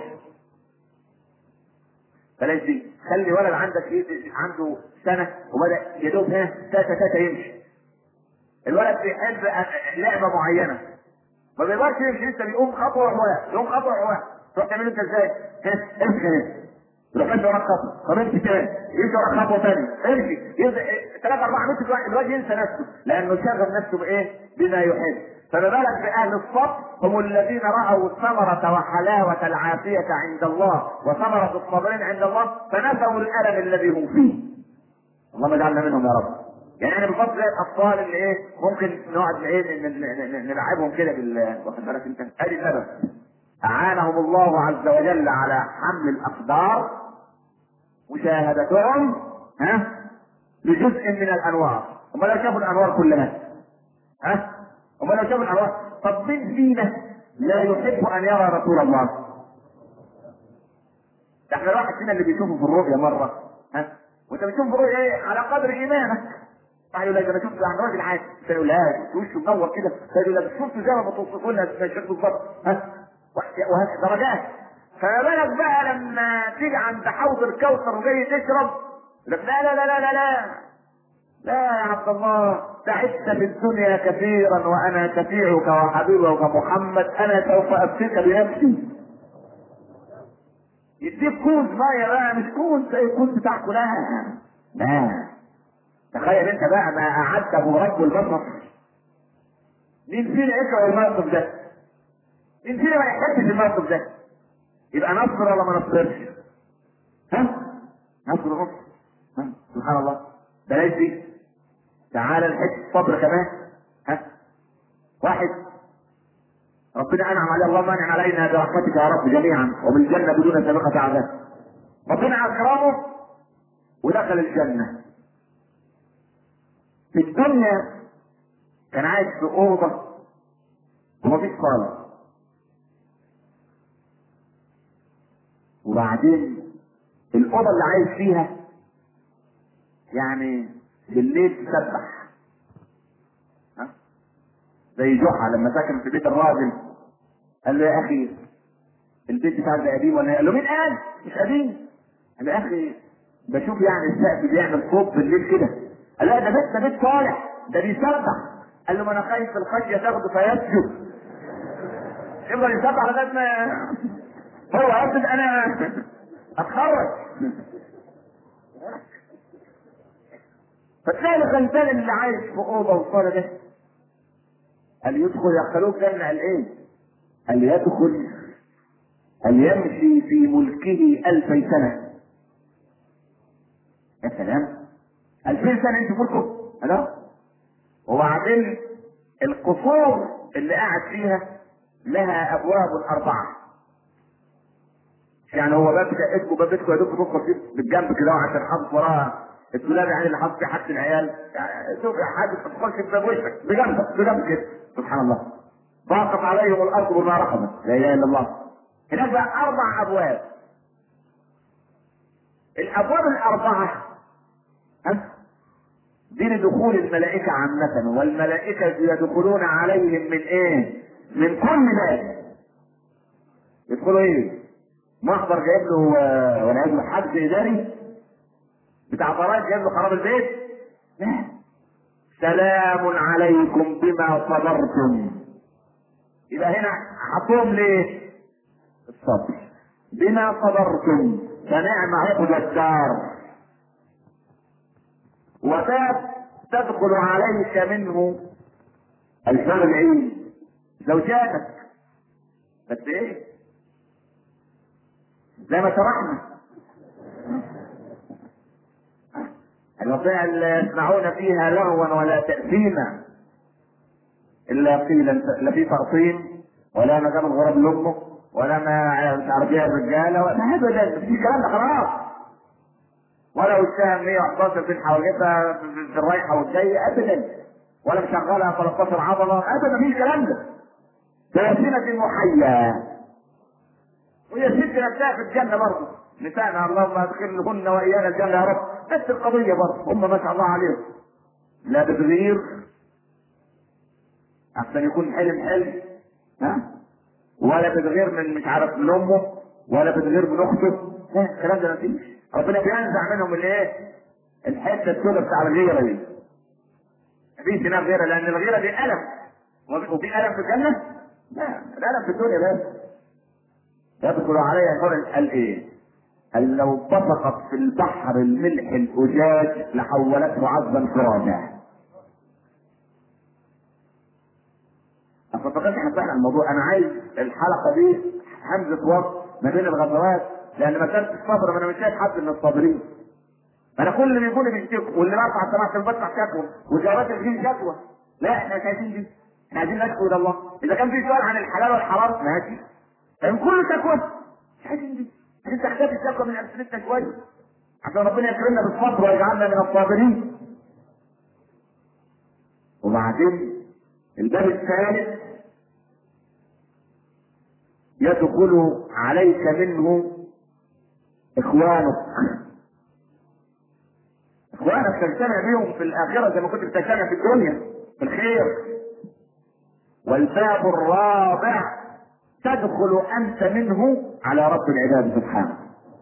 بلاش دي خلي ولد عندك ايه عنده سنة وبدأ يا دوب ها تاتا تاتا يمشي الولد بيحب لعبة معينة ما بيقدرش يمشي لسه بيقوم خطوه وحواه يقوم خطوه وحواه تروح تعمل انت ازاي؟ ها امشي هنا تروح ماشي وراك خطوه طب امشي تاني يمشي وراك خطوه ثانيه امشي ثلاث اربع متر الواحد الواد ينسى نفسه لانه شغل نفسه بايه؟ بما يحب فما بالك باهل الصبر هم الذين راوا الثمره وحلاوه العافيه عند الله وثمره الصابرين عند الله فنسوا الالم الذي هم فيه اللهم اجعلنا منهم يا رب يعني انا بفضل الاطفال اللي ايه ممكن نقعد ايه ن- ن- ن- نلعبهم كده بال واخد بالك انت ادي سبب اعانهم الله عز وجل على حمل الاقدار مشاهدتهم ها لجزء من الانوار هم لو شافوا الانوار كلها ها هم لو شافوا الانوار طب مين فينا لا يحب ان يرى رسول الله ده احنا الواحد فينا اللي بيشوفه في الرؤيا مره ها وانت بتشوف في الرؤيا ايه على قدر ايمانك واحد يقول لك انا شفت عند راجل عادي انت يقول لا وشه منور كده يقول لك شفت زي ما بتوصفوا لنا الشيخ بالظبط ها وهكذا درجات فما بالك بقى لما تيجي عند حوض الكوثر وجاي تشرب يقول لك لا لا لا لا لا لا لا يا عبد الله تعبت في الدنيا كثيرا وانا شفيعك وحبيبك محمد انا سوف ابكيك بنفسي يديك كوز ميه بقى مش كوز زي الكوز بتاعكم لا لا تخيل انت بقى ما قعدت ابو رب البصر مين فينا يكره الموقف ده؟ مين فينا ما يحبش الموقف ده؟ يبقى نصر ولا ما نصرش؟ ها؟ نصر نصر ها؟ سبحان الله بلاش دي تعالى نحس الصبر كمان ها؟ واحد ربنا انعم عليه اللهم انعم علينا برحمتك يا رب جميعا وبالجنه بدون سابقه عذاب ربنا اكرمه ودخل الجنه في الدنيا كان عايش في اوضه ومفيش صاله وبعدين الاوضه اللي عايش فيها يعني بالليل تسبح ها زي جحا لما سكن في بيت الراجل قال له يا اخي البيت بتاعك ده قديم ولا إيه؟ قال له مين قال؟ مش قديم قال له يا اخي بشوف يعني السقف بيعمل صوت بالليل كده قال لا ده بيت ده بيت صالح ده بيسبح قال له ما انا خايف الخشيه تاخده فيسجد يفضل يسبح لغايه ما هو يقصد انا اتخرج فتلاقي الغلبان اللي عايش في اوضه وصاله ده قال يدخل يدخلوك جنة قال ايه؟ قال يدخل قال يمشي في ملكه ألفي سنة يا سلام ألفين سنة انت ملكه هلا وبعدين القصور اللي قاعد فيها لها أبواب أربعة يعني هو باب شقتكم باب بيتكم يا دوب تدخل فيه بالجنب كده عشان حاطط وراها الدولاب يعني اللي حاطط فيه حاجه العيال يعني شوف يا حاج ما تدخلش باب وشك بجنبك بجنب كده سبحان الله ضاقت عليهم الارض بما رحمت لا اله الا الله هناك بقى اربع ابواب الابواب الاربعه ها دي لدخول الملائكة عامة والملائكة يدخلون عليهم من ايه؟ من كل باب يدخلوا ايه؟ محضر جايب له آه، ولا جايب له حد اداري بتاع ضرائب جايب له خراب البيت؟ لا سلام عليكم بما صبرتم يبقى هنا حطوهم ليه؟ الصبر بما صبرتم فنعم عقد الدار وباب تدخل عليك منه الحور العين زوجاتك بس ايه زي ما شرحنا الوصية اللي يسمعون فيها لغوا ولا تأثيما إلا قيلا لا في تقطيم ولا ما جاب الغراب لأمه ولا ما مش عارف ايه الرجالة ولا أبدا مفيش الكلام ده خلاص ولا وشها 111 في حواجبها في الرايحة والجاية أبدا ولا مشغلها 13 عضلة أبدا مفيش الكلام ده ثلاثينة محيا وهي ست نفسها في الجنة برضه نسائنا اللهم ادخلهن وإيانا الجنة يا رب نفس القضية برضه هم ما شاء الله عليهم لا بتغيير أحسن يكون حلم حلم ها ولا بتغير من مش عارف من أمه ولا بتغير من أخته لا الكلام ده مفيش ربنا بينزع منهم الايه؟ الحته السوداء بتاع الغيره دي. مفيش هناك غيره لان الغيره دي الم وفي الم في الجنه؟ لا الالم في الدنيا بس. يدخل عليها حور قال ايه؟ قال لو بصقت في البحر الملح الاجاج لحولته عذبا فراجا. اصل فقط احنا الموضوع انا عايز الحلقه دي همزه وصل ما بين الغزوات لان مساله الصبر ما انا مش شايف حد من الصابرين انا كل اللي بيقول لي بيشتكوا واللي برفع سماعه البطع شكوى وجوابات الدين شكوى لا احنا مش عايزين دي احنا عايزين نشكو الى الله اذا كان في سؤال عن الحلال والحرام ماشي لكن كل شكوى مش عايزين دي عايزين تحتاج الشكوى من امثلتنا شويه عشان ربنا يكرمنا بالصبر ويجعلنا من الصابرين وبعدين الباب الثالث يدخل عليك منه اخوانك اخوانك تجتمع بهم في الاخره زي ما كنت بتجتمع في الدنيا في الخير والباب الرابع تدخل انت منه على رب العباد سبحانه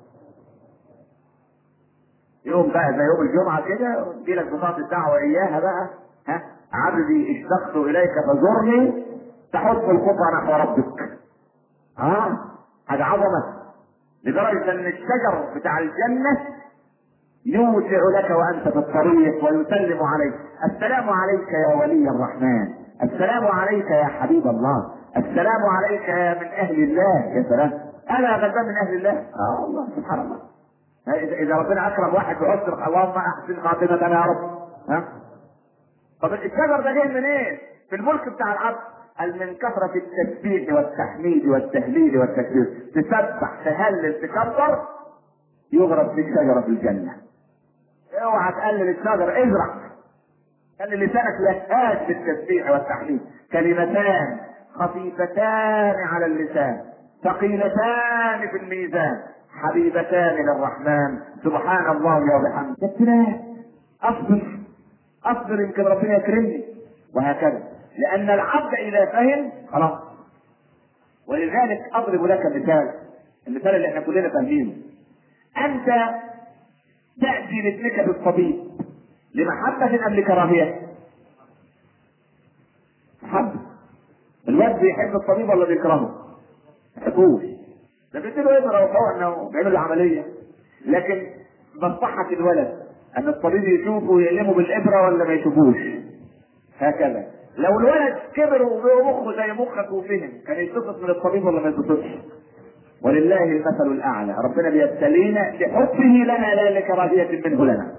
يوم بقى زي يوم الجمعة كده تجي لك بطاقة الدعوة إياها بقى ها عبدي اشتقت إليك فزرني تحط الخطى نحو ربك اه حاجة عظمة لدرجة ان الشجر بتاع الجنة يوسع لك وانت في الطريق ويسلم عليك السلام عليك يا ولي الرحمن السلام عليك يا حبيب الله السلام عليك يا من اهل الله يا سلام انا غلبان من اهل الله اه الله سبحان الله اذا إذا ربنا اكرم واحد بحسن اللهم احسن خاتمتنا يا رب ها طب الشجر ده جاي منين؟ إيه؟ في الملك بتاع العبد قال من كثرة التسبيح والتحميد والتهليل والتكبير تسبح تهلل تكبر يغرس فيك شجرة في الجنة اوعى تقلل الشجر ازرع خلي لسانك لهاج بالتسبيح والتحميد كلمتان خفيفتان على اللسان ثقيلتان في الميزان حبيبتان للرحمن سبحان الله وبحمده لا اصبر اصبر يمكن ربنا يكرمني وهكذا لأن العبد إذا فهم خلاص ولذلك أضرب لك مثال المثال اللي احنا كلنا فاهمينه أنت تأتي لابنك بالطبيب لمحبة أم لكراهية؟ محبة الواد بيحب الطبيب ولا بيكرهه؟ ما يحبوش ده بيديله ابره وحقنه وبيعمل له عمليه لكن مصلحة الولد ان الطبيب يشوفه ويقلمه بالابره ولا ما يشوفوش هكذا لو الولد كبر ومخه زي مخك وفهم كان يتبسط من الطبيب ولا ما يتبسطش ولله المثل الاعلى ربنا بيبتلينا لحبه لنا لا لكراهيه منه لنا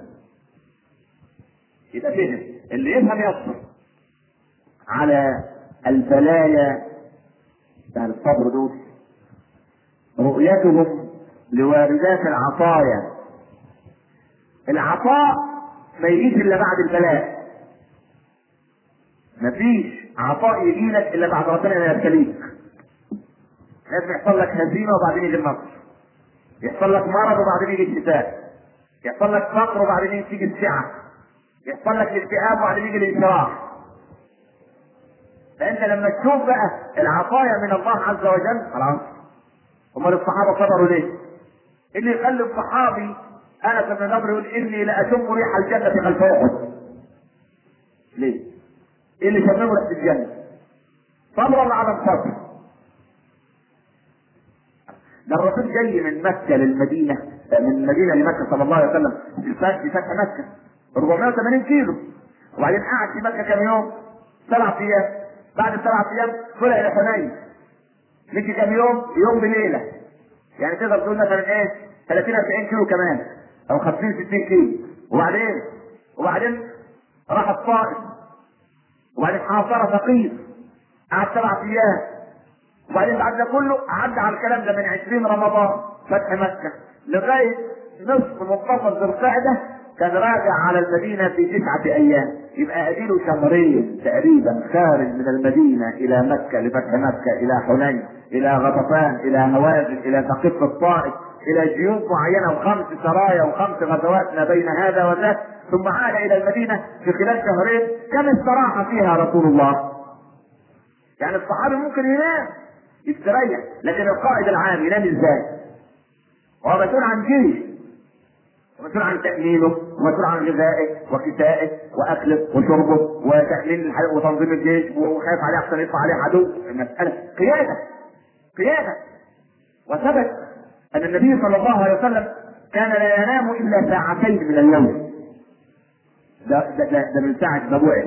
يبقى فهم اللي يفهم يصبر على البلايا بتاع الصبر دول رؤيتهم لواردات العطايا العطاء ما يجيش الا بعد البلاء مفيش عطاء يجي لك الا بعد ربنا ما يبتليك لازم يحصل لك هزيمه وبعدين يجي النصر يحصل لك مرض وبعدين يجي الشفاء يحصل لك فقر وبعدين تيجي السعه يحصل لك الاكتئاب وبعدين يجي الانشراح فانت لما تشوف بقى العطايا من الله عز وجل خلاص امال الصحابه صبروا ليه؟ اللي يخلي الصحابي انس بن نضر يقول اني لاشم ريح الجنه خلف احد ليه؟ ايه اللي شممه ريحه الجنه؟ صبر ولا عدم صبر؟ ده الرسول جاي من مكه للمدينه من المدينه لمكه صلى الله عليه وسلم في فتح مكه 480 كيلو وبعدين قعد في مكه كام يوم؟ سبع ايام بعد السبع ايام طلع الى حنين مشي كام يوم؟ يوم بليله يعني تقدر تقول مثلا ايه 30 40 كيلو كمان او 50 60 كيلو وبعدين وبعدين راح الطائف وبعدين حاصر ثقيف قعد سبع ايام وبعدين بعد ده كله عدى على الكلام ده من 20 رمضان فتح مكه لغايه نصف منتصف ذي القعده كان راجع على المدينه في تسعه ايام يبقى اديله شهرين تقريبا خارج من المدينه الى مكه لفتح مكه الى حنين الى غطفان الى هوازن الى ثقيف الطائف الى جيوب معينه وخمس سرايا وخمس غزوات ما بين هذا وذاك ثم عاد الى المدينه في خلال شهرين كم استراح فيها رسول الله يعني الصحابي ممكن ينام يستريح لكن القائد العام ينام ازاي؟ وهو مسؤول عن جيش ومسؤول عن تأمينه ومسؤول عن غذائه وكسائه وأكله وشربه وتأمين الحريق وتنظيم الجيش وخايف عليه أحسن يطلع عليه عدو المسألة قيادة قيادة وثبت أن النبي صلى الله عليه وسلم كان لا ينام إلا ساعتين من اليوم ده ده, ده, ده من ساعة ما بعث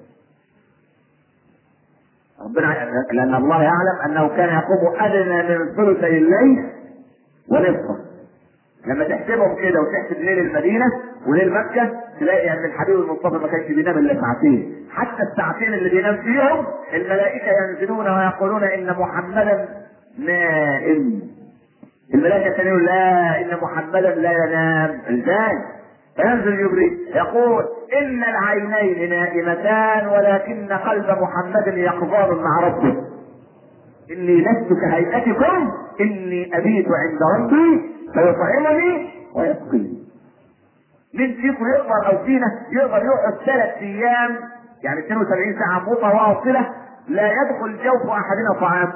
ربنا لأن الله يعلم أنه كان يقوم أدنى من ثلثي الليل ونصفه لما تحسبهم كده وتحسب ليل المدينة وليل مكة تلاقي أن الحبيب المصطفى ما كانش بينام إلا ساعتين حتى الساعتين اللي بينام فيهم الملائكة ينزلون ويقولون إن محمدا نائم الملائكة يقولون لا إن محمدا لا ينام ازاي؟ فينزل جبريل يقول إن العينين نائمتان ولكن قلب محمد يقظان مع ربه إني لست كهيئتكم إني أبيت عند ربي فيطعمني ويسقيني مين فيكم يقدر او فينا يقدر يقعد ثلاث ايام يعني 72 ساعه متواصله لا يدخل جوف احدنا طعام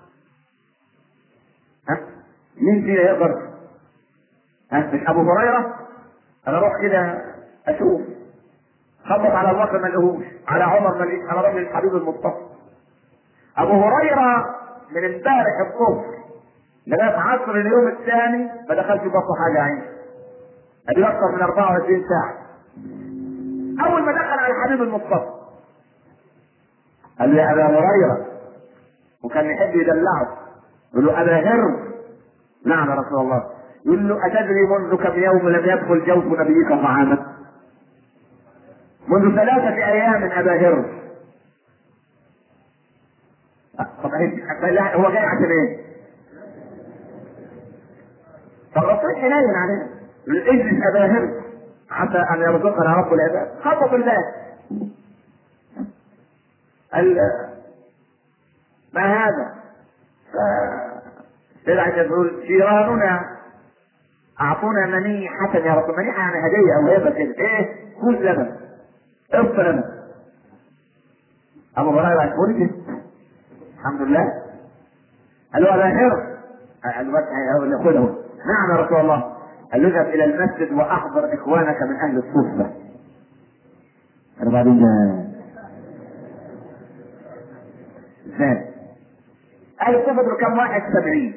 ها مين فينا يقدر ها مش ابو هريره انا اروح كده اشوف خبط على ابو بكر ما لقيهوش على عمر ما لقيش على راجل الحبيب المصطفى ابو هريره من امبارح الظهر لغايه عصر اليوم الثاني ما دخلش بطه حاجه عين ادي اكثر من 24 ساعه اول ما دخل على الحبيب المصطفى قال له يا ابا هريره وكان يحب يدلعه يقول له ابا هر نعم يا رسول الله يقول له اتدري منذ كم يوم لم يدخل جوف نبيك طعاما منذ ثلاثة أيام ابا هر طب هو جاي عشان ايه؟ فالرسول حنين علينا اجلس ابا هر عسى ان يرزقنا رب العباد خطط الله قال ما هذا؟ فسيدنا تقول جيراننا اعطونا منيحة يا رب منيحة يعني هدية او هبة كده ايه؟ كوز لبن قص لبن ابو هريرة يقول كده الحمد لله قال له ابا هر قال له خذه نعم يا رسول الله قال له اذهب الى المسجد واحضر اخوانك من اهل الصفه قال بعدين ده ازاي اهل الصفه دول كم واحد سبعين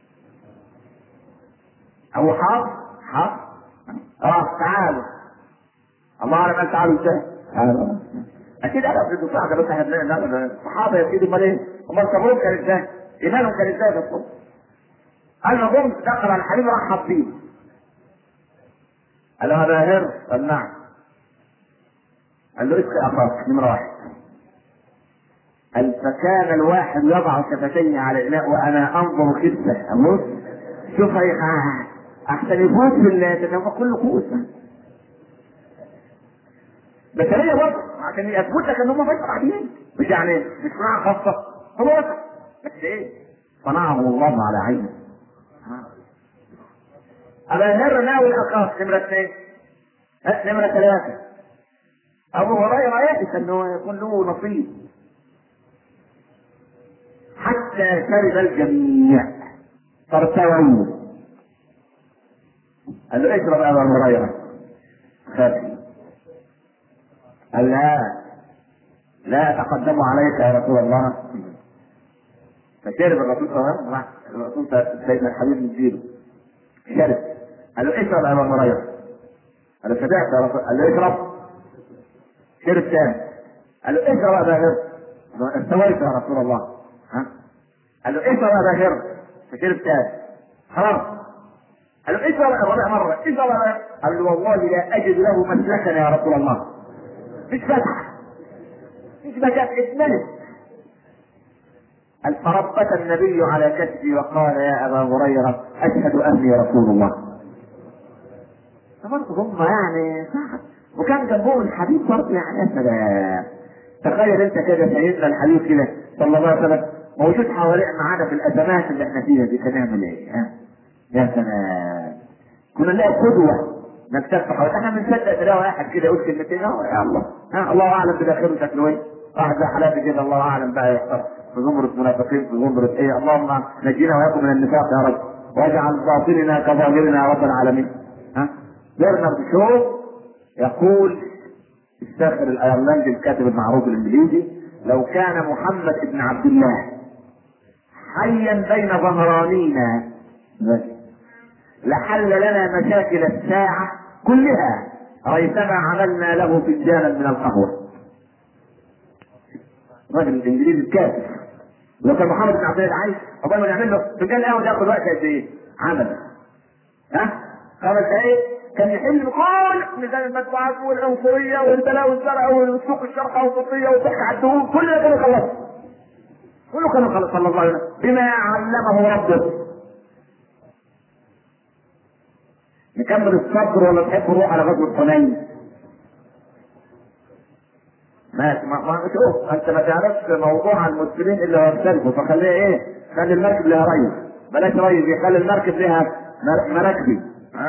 ابو حافظ حافظ اه تعالوا الله اعلم قال تعالوا ازاي تعالوا اكيد انا في الدفاع ده بس احنا الصحابه يا سيدي امال ايه؟ امال صبرهم كان ازاي؟ ايمانهم كان ازاي في الصبح؟ قال له قمت دخل على الحبيب رحب بيه قال له هذا هر قال نعم قال له اسقي اخاك نمره واحد قال فكان الواحد يضع شفتيه على الاناء وانا انظر خبزه ابص شوف هي احسن يفوت في التنوع كله كوس بس هي برضه عشان يثبت لك ان هم بشر عاديين مش يعني مش صناعه خاصه هو بشر بس ايه صنعهم الله على عينه أبا هر ناوي الأقاص نمرة اثنين نمرة ثلاثة أبو هريرة يأس أنه يكون له نصيب حتى شرب الجميع فارتووا قال له اشرب أبا هريرة خافي قال لا لا أتقدم عليك يا رسول الله فشرب الرسول صلى الله عليه وسلم الرسول سيدنا الحبيب نديله شرب قال له اشرب ابا هريره قال له شبعت يا رسول قال له اشرب شرب ثاني قال له اشرب ابا هر استويت يا رسول الله ها قال له اشرب ابا هر فشرب ثاني خلاص قال له اشرب الرابع مره اشرب ابا قال له والله لا اجد له مسلكا يا رسول الله مش فتح مش مكان اتملك قال فربت النبي على كتفي وقال يا ابا هريره اشهد اني رسول الله فبرضه هم يعني صح وكان جنبهم الحبيب برضه يعني يا سلام تخيل انت كده سيدنا الحبيب كده صلى الله عليه وسلم موجود حوالينا معانا في الازمات اللي احنا فيها دي كان نعمل ايه؟ ها؟ يا سلام كنا نلاقي قدوه نكتشف حوالي احنا بنصدق تلاقي واحد كده يقول كلمتين اهو يا الله ها الله اعلم بداخله شكله ايه؟ واحد زي حالاتي كده الله اعلم بقى يحصل في زمرة منافقين في زمرة ايه اللهم نجينا واياكم من النفاق يا رب واجعل باطننا كظاهرنا يا رب العالمين ها برنارد شو يقول الساخر الايرلندي الكاتب المعروف الانجليزي لو كان محمد بن عبد الله حيا بين ظهرانينا لحل لنا مشاكل الساعة كلها ريثما عملنا له فنجانا من القهوة الراجل الانجليزي الكاتب لو كان محمد بن عبد الله عايش عقبال ما نعمل له فنجان قهوه ياخد وقت قد ايه؟ عمل ها؟ خمس دقايق كان يحل كل ميزان المدفوعات والعنصريه والبلاوي الزرع والسوق الشرقه والصوفيه والضحك على الدهون كل ده كانوا خلص كله كانوا خلص صلى الله عليه وسلم بما علمه ربه نكمل الصبر ولا تحب نروح على غزوه حنين؟ ماشي ما ما شوف انت ما تعرفش موضوع المسلمين اللي هو السلف فخليه ايه؟ خلي المركب لها ريس بلاش ريس يخلي المركب لها مر- مراكبي ها؟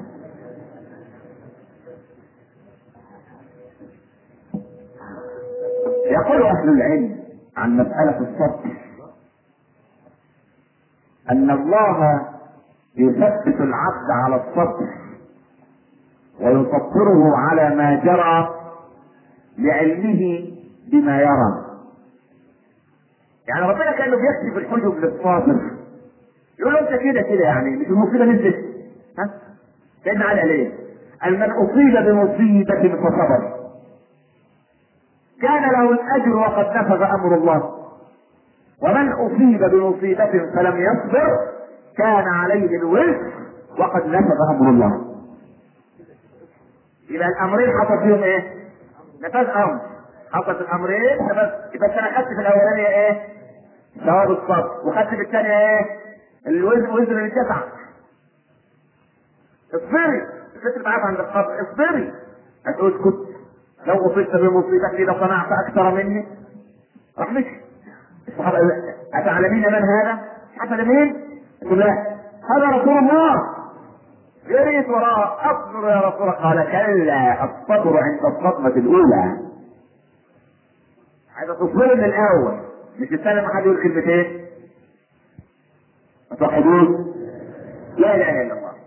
يقول اهل العلم عن مسألة الصبر ان الله يثبت العبد على الصبر ويصبره على ما جرى لعلمه بما يرى يعني ربنا كانه بيكشف الحجب للصابر يقول له انت كده كده يعني مش المصيبه نزلت ها سيدنا علي عليه قال من اصيب بمصيبه فصبر كان له الاجر وقد نفذ امر الله ومن اصيب بمصيبه فلم يصبر كان عليه الوزر وقد نفذ امر الله يبقى الامرين حصل فيهم ايه؟ نفذ امر حصلت الامرين نفذ يبقى انا خدت في الاولانيه ايه؟ ثواب الصبر وخدت في الثانيه ايه؟ الوزن وزن اللي دفع اصبري الست اللي معاك عند القبر اصبري هتقول اسكت لو اصبت بمصيبتي لصنعت اكثر مني راح مشي الصحابه قالوا اتعلمين من هذا؟ حسن مين؟ يقول لا هذا رسول الله يا ريت وراء اصبر يا رسول الله قال كلا الصبر عند الصدمة الأولى عايز تصبر من الأول مش تستنى ما حد يقول كلمتين توحدون لا إله إلا الله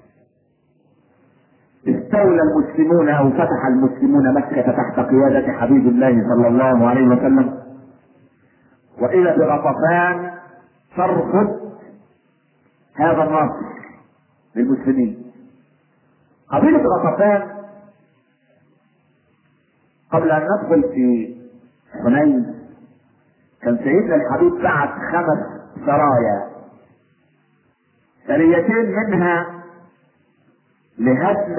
استولى المسلمون أو فتح المسلمون مكة تحت قيادة حبيب الله صلى الله عليه وسلم وإذا بغطفان ترفض هذا النصر للمسلمين قبيلة غطفان قبل أن ندخل في حنين كان سيدنا الحبيب بعت خمس سرايا سريتين منها لهدم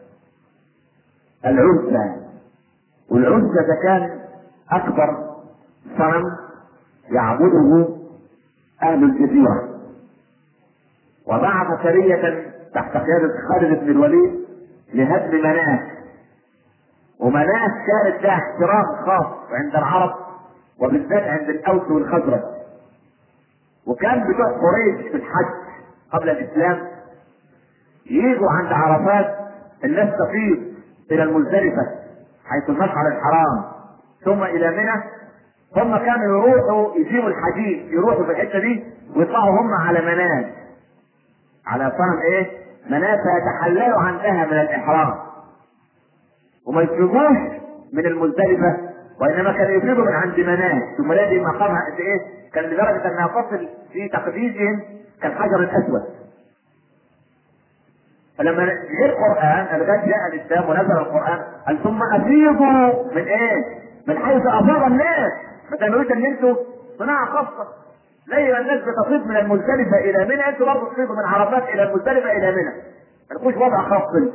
العزة والعزة ده كان أكبر صنم يعبده أهل الجزيرة وبعث سرية تحت قيادة خالد بن الوليد لهدم مناس ومناس كانت لها احترام خاص عند العرب وبالذات عند الاوس والخزرج وكان بتوع قريش في الحج قبل الاسلام يجوا عند عرفات الناس تفيض الى المزدلفه حيث المشعر الحرام ثم الى منى هم كانوا يروحوا يجيبوا الحديد يروحوا في الحته دي ويطلعوا هم على مناس على صنم ايه؟ مناس يتحللوا عندها من الاحرام وما يفرضوش من المزدلفه وانما كانوا يفرضوا من عند مناس ثم دي مقامها قد ايه؟ كان لدرجه انها تصل في تقديسهم كالحجر الاسود فلما جه القران لما جاء الاسلام ونزل القران قال ثم افيضوا من ايه؟ من حيث افاض الناس ما تعملوش ان انتوا صناعه خاصه زي ما الناس بتفيض من المزدلفه الى منى انتوا برضه تفيضوا من عرفات الى المزدلفه الى منى ما تكونش وضع خاص انتوا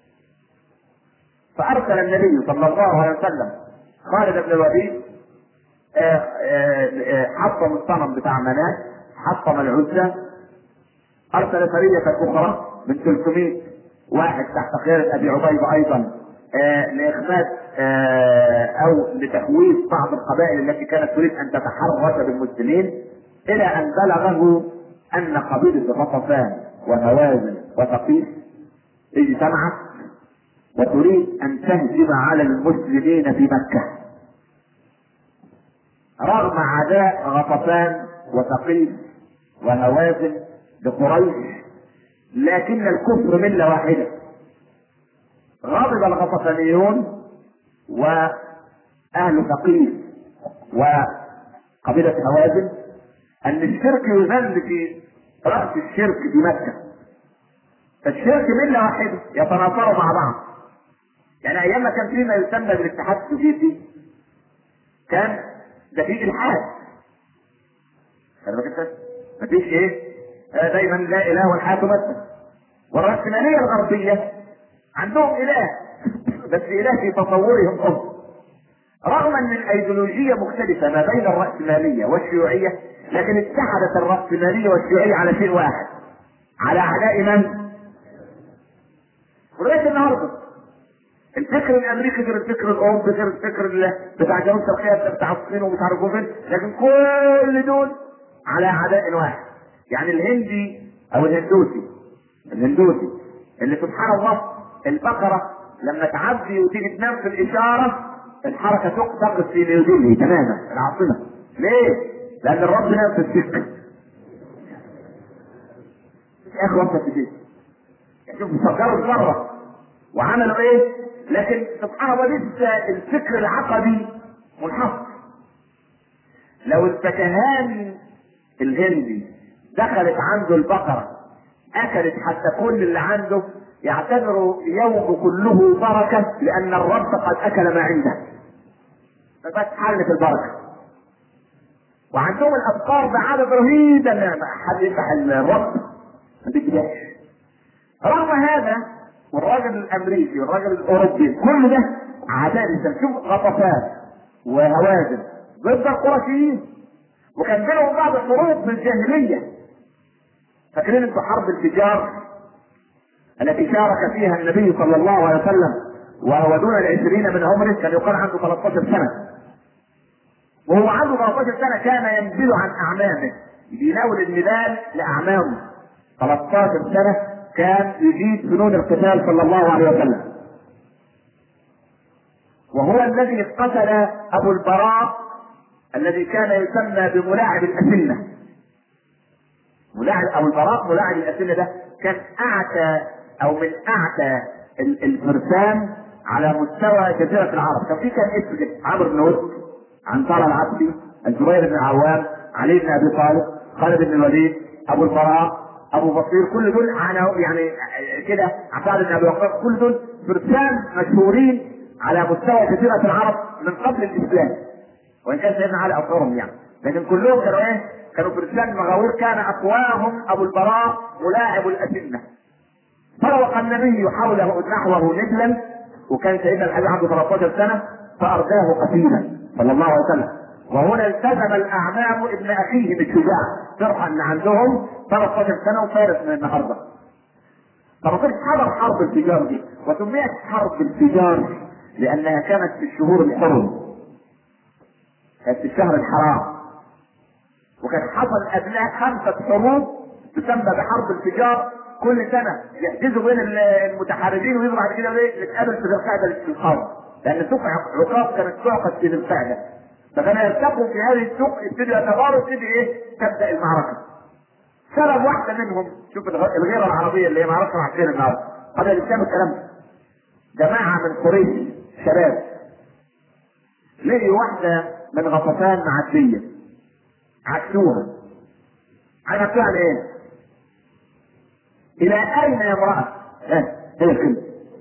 فارسل النبي صلى الله عليه وسلم خالد بن الوليد آه، آه، آه، حطم الصنم بتاع مناس حطم العزة ارسل سرية اخرى من 300 واحد تحت قيادة ابي عبيدة ايضا آه، لاخماد آه، او لتخويف بعض القبائل التي كانت تريد ان تتحرك بالمسلمين الى ان بلغه ان قبيلة غطفان وهوازن وثقيف اجتمعت وتريد ان تهجم على المسلمين في مكة رغم عداء غطفان وثقيف وهوازن لقريش لكن الكفر مله واحده غضب الغطفانيون واهل ثقيف وقبيله هوازن ان الشرك يذل في راس الشرك في مكه فالشرك مله واحده يتناصروا مع بعض يعني ايام ما كان في ما يسمى بالاتحاد السوفيتي كان ده في الحاد خلي بالك انت مفيش ايه آه دايما لا اله والحياه تمثل والراسماليه الغربيه عندهم اله بس اله في تصورهم هم رغم ان الايديولوجيه مختلفه ما بين الراسماليه والشيوعيه لكن اتحدت الراسماليه والشيوعيه على شيء واحد على اعداء من؟ ولغايه النهارده الفكر الامريكي غير الفكر الاوروبي غير الفكر ال- بتاع جنوب تركيا بتاع الصين ومش عارف فين لكن كل دول على اعداء واحد يعني الهندي او الهندوسي الهندوسي اللي سبحان الله البقره لما تعدي وتيجي تنام في الاشاره الحركه تق- تقف في نيودلهي تماما العاصمه ليه؟ لان الرب نام في السكه يا اخي وانت في البيت يعني شوف فكروا مره وعملوا ايه؟ لكن سبحان الله لسه الفكر العقدي منحصر لو الفكهان الهندي دخلت عنده البقرة أكلت حتى كل اللي عنده يعتبر يوم كله بركة لأن الرب قد أكل ما عنده فبس حلت البركة وعندهم الأفكار بعدد رهيب أن حد يفتح الرب ما بيجيبهاش رغم هذا والراجل الامريكي والراجل الاوروبي كل ده عداء شوف غطفان وهوازن ضد القرشيين وكان بينهم بعض الحروب في الجاهليه فاكرين انتوا حرب الفجار التي شارك فيها النبي صلى الله عليه وسلم وهو دون العشرين من عمره كان يقال عنده 13 سنه وهو عنده 13 سنه كان ينزل عن اعمامه بيناول النبال لاعمامه 13 سنه كان يجيد فنون القتال صلى الله عليه وسلم وهو الذي قتل ابو البراء الذي كان يسمى بملاعب الاسنه ملاعب ابو البراء ملاعب الاسنه ده كان اعتى او من اعتى ال- الفرسان على مستوى جزيره العرب كان في كان اسم عمرو بن وسط عنتر العبسي الزبير بن عوام علي بن ابي طالب خالد بن الوليد ابو البراء ابو بصير كل دول عناو- يعني كده عباد بن ابي وقاص كل دول فرسان مشهورين على مستوى جزيره العرب من قبل الاسلام وان كان سيدنا علي اصغرهم يعني لكن كلهم كانوا ايه؟ كانوا فرسان مغاوير كان اقواهم ابو البراء ملاعب الاسنه فروق النبي حوله نحوه نجلا وكان سيدنا الحبيب عنده 13 سنه فارداه قتيلا صلى الله عليه وسلم وهنا التزم الاعمام ابن اخيه بالشجاع فرحا ان عندهم 13 سنه وفارس من النهارده طب ما كنتش حضر حرب الفجار دي وسميت حرب الفجار لانها كانت في الشهور الحرم كانت في الشهر الحرام وكان حصل قبلها خمسة حروب تسمى بحرب الفجار كل سنة يحجزوا بين المتحاربين ويجوا بعد كده ايه نتقابل في ذي القعدة للحرب لأن سوق عقاب كانت تعقد في ذي القعدة فكانوا يلتقوا في هذه السوق يبتدوا يتباروا يبتدي ايه تبدأ المعركة سبب واحدة منهم شوف الغيرة العربية اللي هي معركة مع فين النهارده قبل الإسلام الكلام ده جماعة من قريش شباب لقي واحدة من غطفان معدية عكسوها عكسوها على ايه؟ إلى أين يا امرأة؟ ها هي كده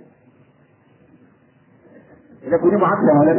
إذا كنت معكسة ولا لا؟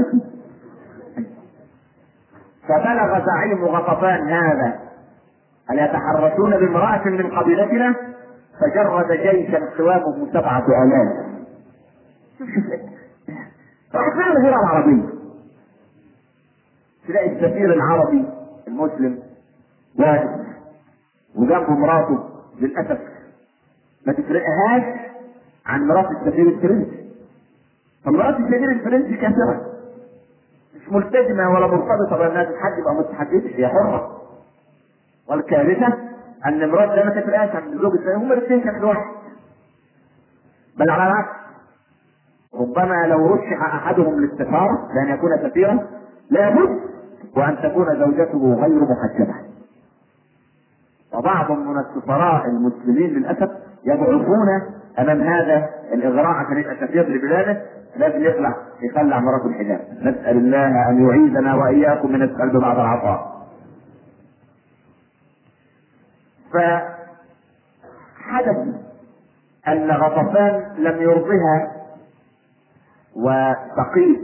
فبلغ زعيم غطفان هذا هل يتحرشون بامرأة من قبيلتنا؟ فجرد جيشا قوامه سبعة آلاف. شوف شوف راح فين الغيرة العربية؟ تلاقي السفير العربي المسلم واقف وجنبه مراته للأسف ما تفرقهاش عن مرات السفير الفرنسي. فمرات السفير الفرنسي كافرة مش ملتزمة ولا مرتبطة بأنها تتحجب أو ما تتحجبش هي حرة. والكارثة أن مرات ده ما تفرقهاش عن زوج الثاني هما الاثنين كانوا واحد. بل على العكس ربما لو رشح أحدهم للسفارة لأن يكون سفيرا لابد وأن تكون زوجته غير محجبة. وبعض من السفراء المسلمين للأسف يضعفون أمام هذا الإغراء عشان يبقى سفير لبلاده لازم يخلع يخلع مراته الحجاب. نسأل الله أن يعيذنا وإياكم من السلب بعد العطاء. فحدث أن غطفان لم يرضها وثقيف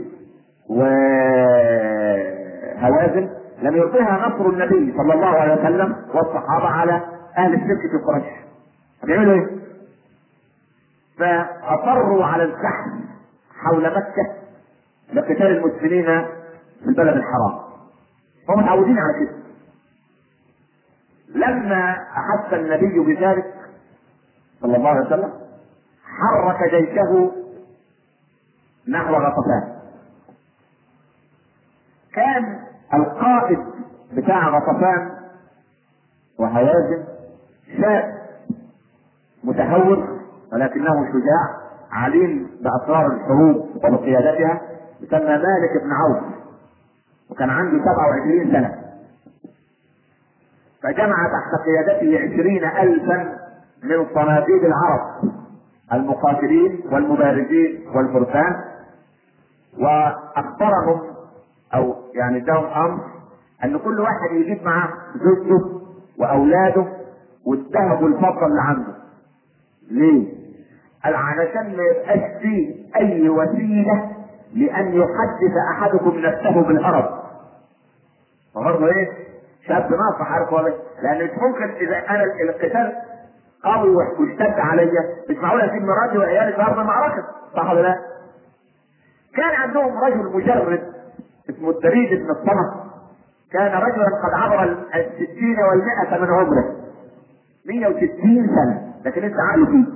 وهوازن لم يرضها نصر النبي صلى الله عليه وسلم والصحابة على أهل الشرك في قريش. بيعملوا إيه؟ فأصروا على الزحف حول مكة لقتال المسلمين في البلد الحرام. هم متعودين على كده. لما احس النبي بذلك صلى الله عليه وسلم حرك جيشه نحو غطفان كان القائد بتاع غطفان وهوازن شاب متهور ولكنه شجاع عليم باسرار الحروب وبقيادتها يسمى مالك بن عوف وكان عنده 27 سنه فجمع تحت قيادته عشرين ألفا من صناديد العرب المقاتلين والمبارزين والفرسان وأخبرهم أو يعني اداهم أمر أن كل واحد يجيب معاه زوجته وأولاده والذهب والفضة اللي عنده. ليه؟ قال علشان ما يبقاش فيه أي وسيلة لأن يحدث أحدكم نفسه بالهرب. فبرضه إيه؟ شاب ناصح عارف ولا لان مش ممكن اذا انا القتال قوي واشتد عليا مش معقول اسيب مراتي وعيالي في ارض المعركه صح ولا لا؟ كان عندهم رجل مجرد اسمه الدريد بن الصمت كان رجلا قد عبر الستين والمئة من عمره 160 سنة لكن لسه عقله فيه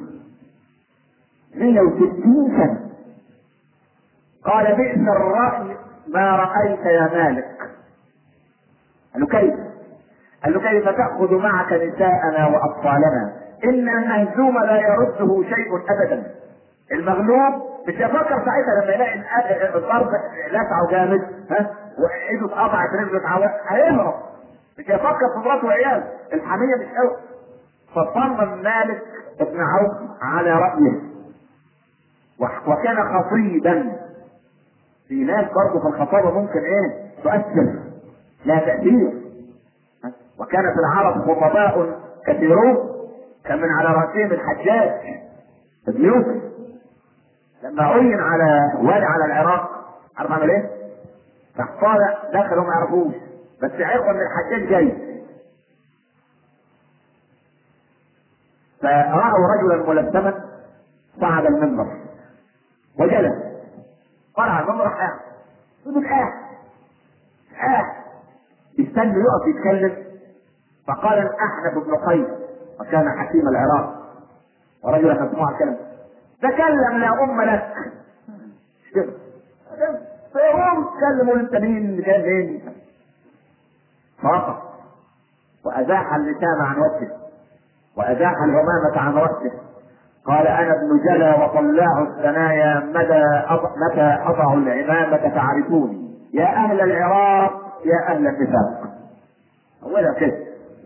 160 سنة قال بئس الرأي ما رأيت يا مالك قال له كيف؟ قال له كيف تأخذ معك نساءنا وأطفالنا؟ إن المهزوم لا يرده شيء أبدا. المغلوب مش يفكر ساعتها لما يلاقي الضرب لسعه جامد ها وايده اتقطعت رجله اتعوج هيهرب مش يفكر في مراته وعياله الحميه مش قوي فصمم مالك بن عوف على رأيه وكان خطيبا في ناس برضه في الخطابة ممكن ايه تؤثر لها تأثير وكان في العرب خطباء كثيرون كان من على رأسهم الحجاج بن يوسف لما عين على والي على العراق عارف عمل ايه؟ راح طالع دخلوا ما يعرفوش بس عرفوا ان الحجاج جاي فرأوا رجلا ملثما صعد المنبر وجلس طلع المنبر راح قاعد يقول قاعد قاعد يستنى يقف يتكلم فقال الأحنف بن قيس وكان حكيم العراق ورجلا مسموع الكلام تكلم لا ام لك كده فيقوم تكلموا انت مين جاي منين فرقص وازاح اللسان عن وجهه وازاح العمامه عن راسه قال انا ابن جلا وطلاع الثنايا مدى أض... متى اضع العمامه تعرفوني يا اهل العراق يا اهل النفاق اولا كده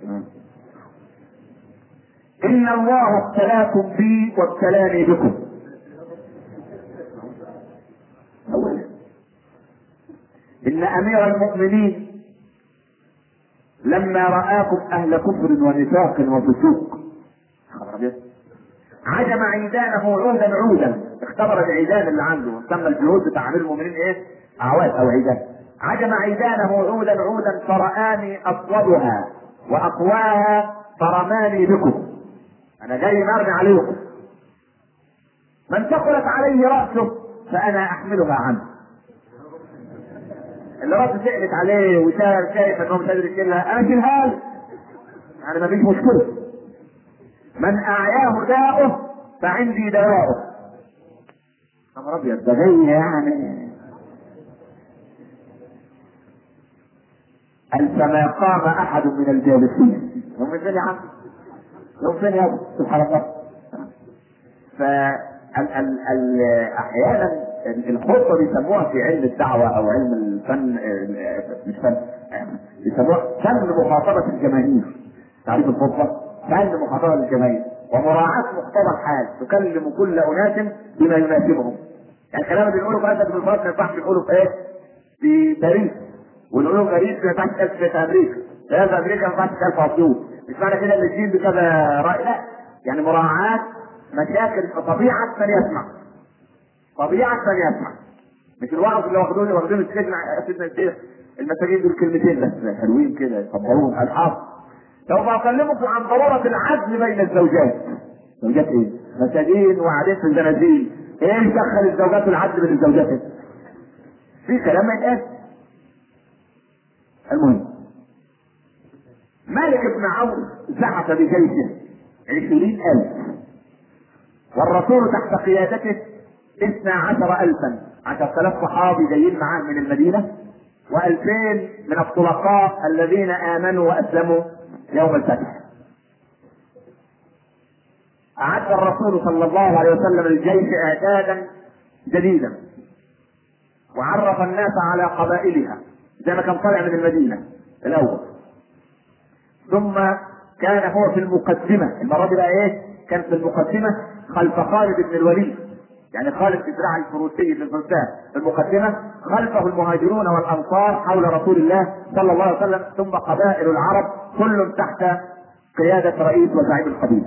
ان الله ابتلاكم بي وابتلاني بكم اولا ان امير المؤمنين لما راكم اهل كفر ونفاق وفسوق خبر أبيض. عجم عيدانه عودا عودا اختبر العيدان اللي عنده سمى الجهود بتاع امير المؤمنين ايه؟ اعواد او عيدان عجم عيدانه عودا عودا فرآني اصودها واقواها فرماني بكم انا جاي مرمي عليكم من ثقلت عليه راسه فانا احملها عنه اللي راسه ثقلت عليه وشايف شايف انه مش قادر يشيلها انا اشيلها له انا ما فيش مشكله من اعياه داؤه فعندي دواؤه خبر ابيض ده جاي يعني قال فما قام احد من الجالسين يوم فين يا عم يوم فين يا ابو سبحان الله ف ال ال ال احيانا الخطه بيسموها في علم الدعوه او علم الفن مش فن بيسموها فن مخاطبه الجماهير تعريف الخطه فن مخاطبه الجماهير ومراعاه مقتضى الحال تكلم كل اناس بما يناسبهم يعني الكلام اللي بنقوله في اسد بن فرات ما ينفعش نقوله في ايه؟ في باريس ونقول لهم باريس ما ينفعش تتقال في امريكا لا في امريكا ما ينفعش تتقال في اسيوط مش معنى كده ان الدين بكذا راي لا يعني مراعاه مشاكل طبيعه من يسمع طبيعه من يسمع مش الوعظ اللي واخدوني واخدين السجن سيدنا الشيخ المساجين دول كلمتين بس حلوين كده يصبروهم الحاظ لو بكلمكم عن ضروره العدل بين الزوجات زوجات ايه؟ مساجين وقاعدين في الزنازين ايه دخل الزوجات العدل بين الزوجات في كلام ما يتقال المهم مالك بن عوف زحف بجيشه عشرين ألف والرسول تحت قيادته اثنا عشر ألفا عشر آلاف صحابي جايين معاه من المدينة وألفين من الطلقاء الذين آمنوا وأسلموا يوم الفتح أعد الرسول صلى الله عليه وسلم الجيش إعدادا جديدا وعرف الناس على قبائلها زي ما كان طالع من المدينة الأول ثم كان هو في المقدمة المرة دي بقى إيه؟ كان في المقدمة خلف خالد بن الوليد يعني خالد بن دراع الفروسي بن فرسان في المقدمة خلفه المهاجرون والأنصار حول رسول الله صلى الله عليه وسلم ثم قبائل العرب كل تحت قيادة رئيس وزعيم القبيلة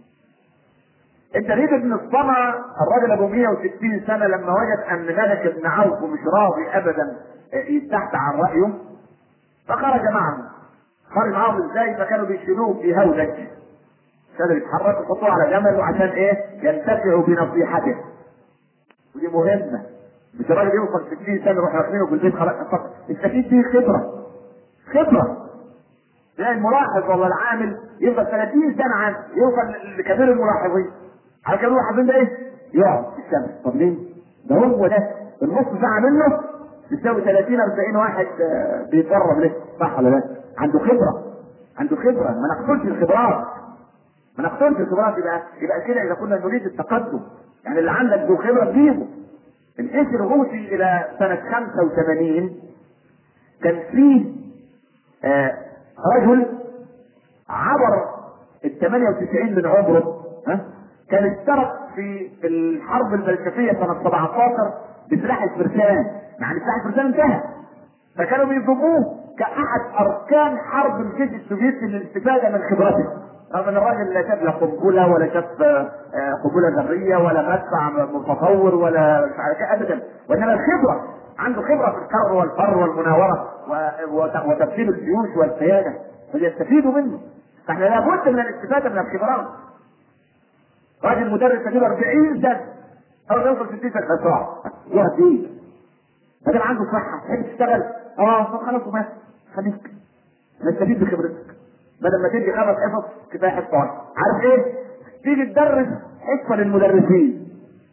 الدليل بن الصمع الراجل ابو 160 سنه لما وجد ان ملك بن عوف مش راضي ابدا يتحت عن رايه فخرج معهم خرج معاهم ازاي فكانوا بيشيلوه في هودج كانوا يتحركوا يحطوه على جمل وعشان ايه ينتفعوا بنصيحته ودي مهمه مش الراجل يوصل 60 سنه يروح يرمينه في البيت خلاص التكليف دي خبره خبره تلاقي الملاحظ ولا العامل يفضل 30 سنه عام يوصل لكبير الملاحظين على كبير الملاحظين ده ايه؟ يقعد في الشمس طب ليه؟ ده هو ده النص ساعه منه يساوي 30 40 واحد بيتدرب لسه صح ولا لا؟ عنده خبره عنده خبره ما نقتلش الخبرات ما نقتلش الخبرات يبقى يبقى كده اذا كنا نريد التقدم يعني اللي عندك ذو خبره تجيبه الجيش الروسي الى سنه 85 كان فيه آه رجل عبر ال 98 من عمره ها كان اشترك في الحرب البلشفيه سنه 17 بسلاح الفرسان مع ان سلاح الفرسان انتهى فكانوا بيضموه كاحد اركان حرب الجيش السوفيتي للاستفاده من خبرته رغم ان الراجل لا شاف لا قنبله ولا شاف قنبله ذريه ولا مدفع متطور ولا مش عارف ابدا وانما الخبره عنده خبره في الكر والفر والمناوره وتبديل الجيوش والقياده فليستفيدوا منه فاحنا لابد من الاستفاده من الخبرات راجل مدرس تجيب 40 سنه اول ما يوصل 60 سنه صعب يقعد ايه؟ ما دام عنده صحه تحب تشتغل اه طب خلاص ومات خليك نستفيد بخبرتك بدل ما تدي خمس حصص كفايه حصه واحده عارف ايه؟ تيجي تدرس حصه للمدرسين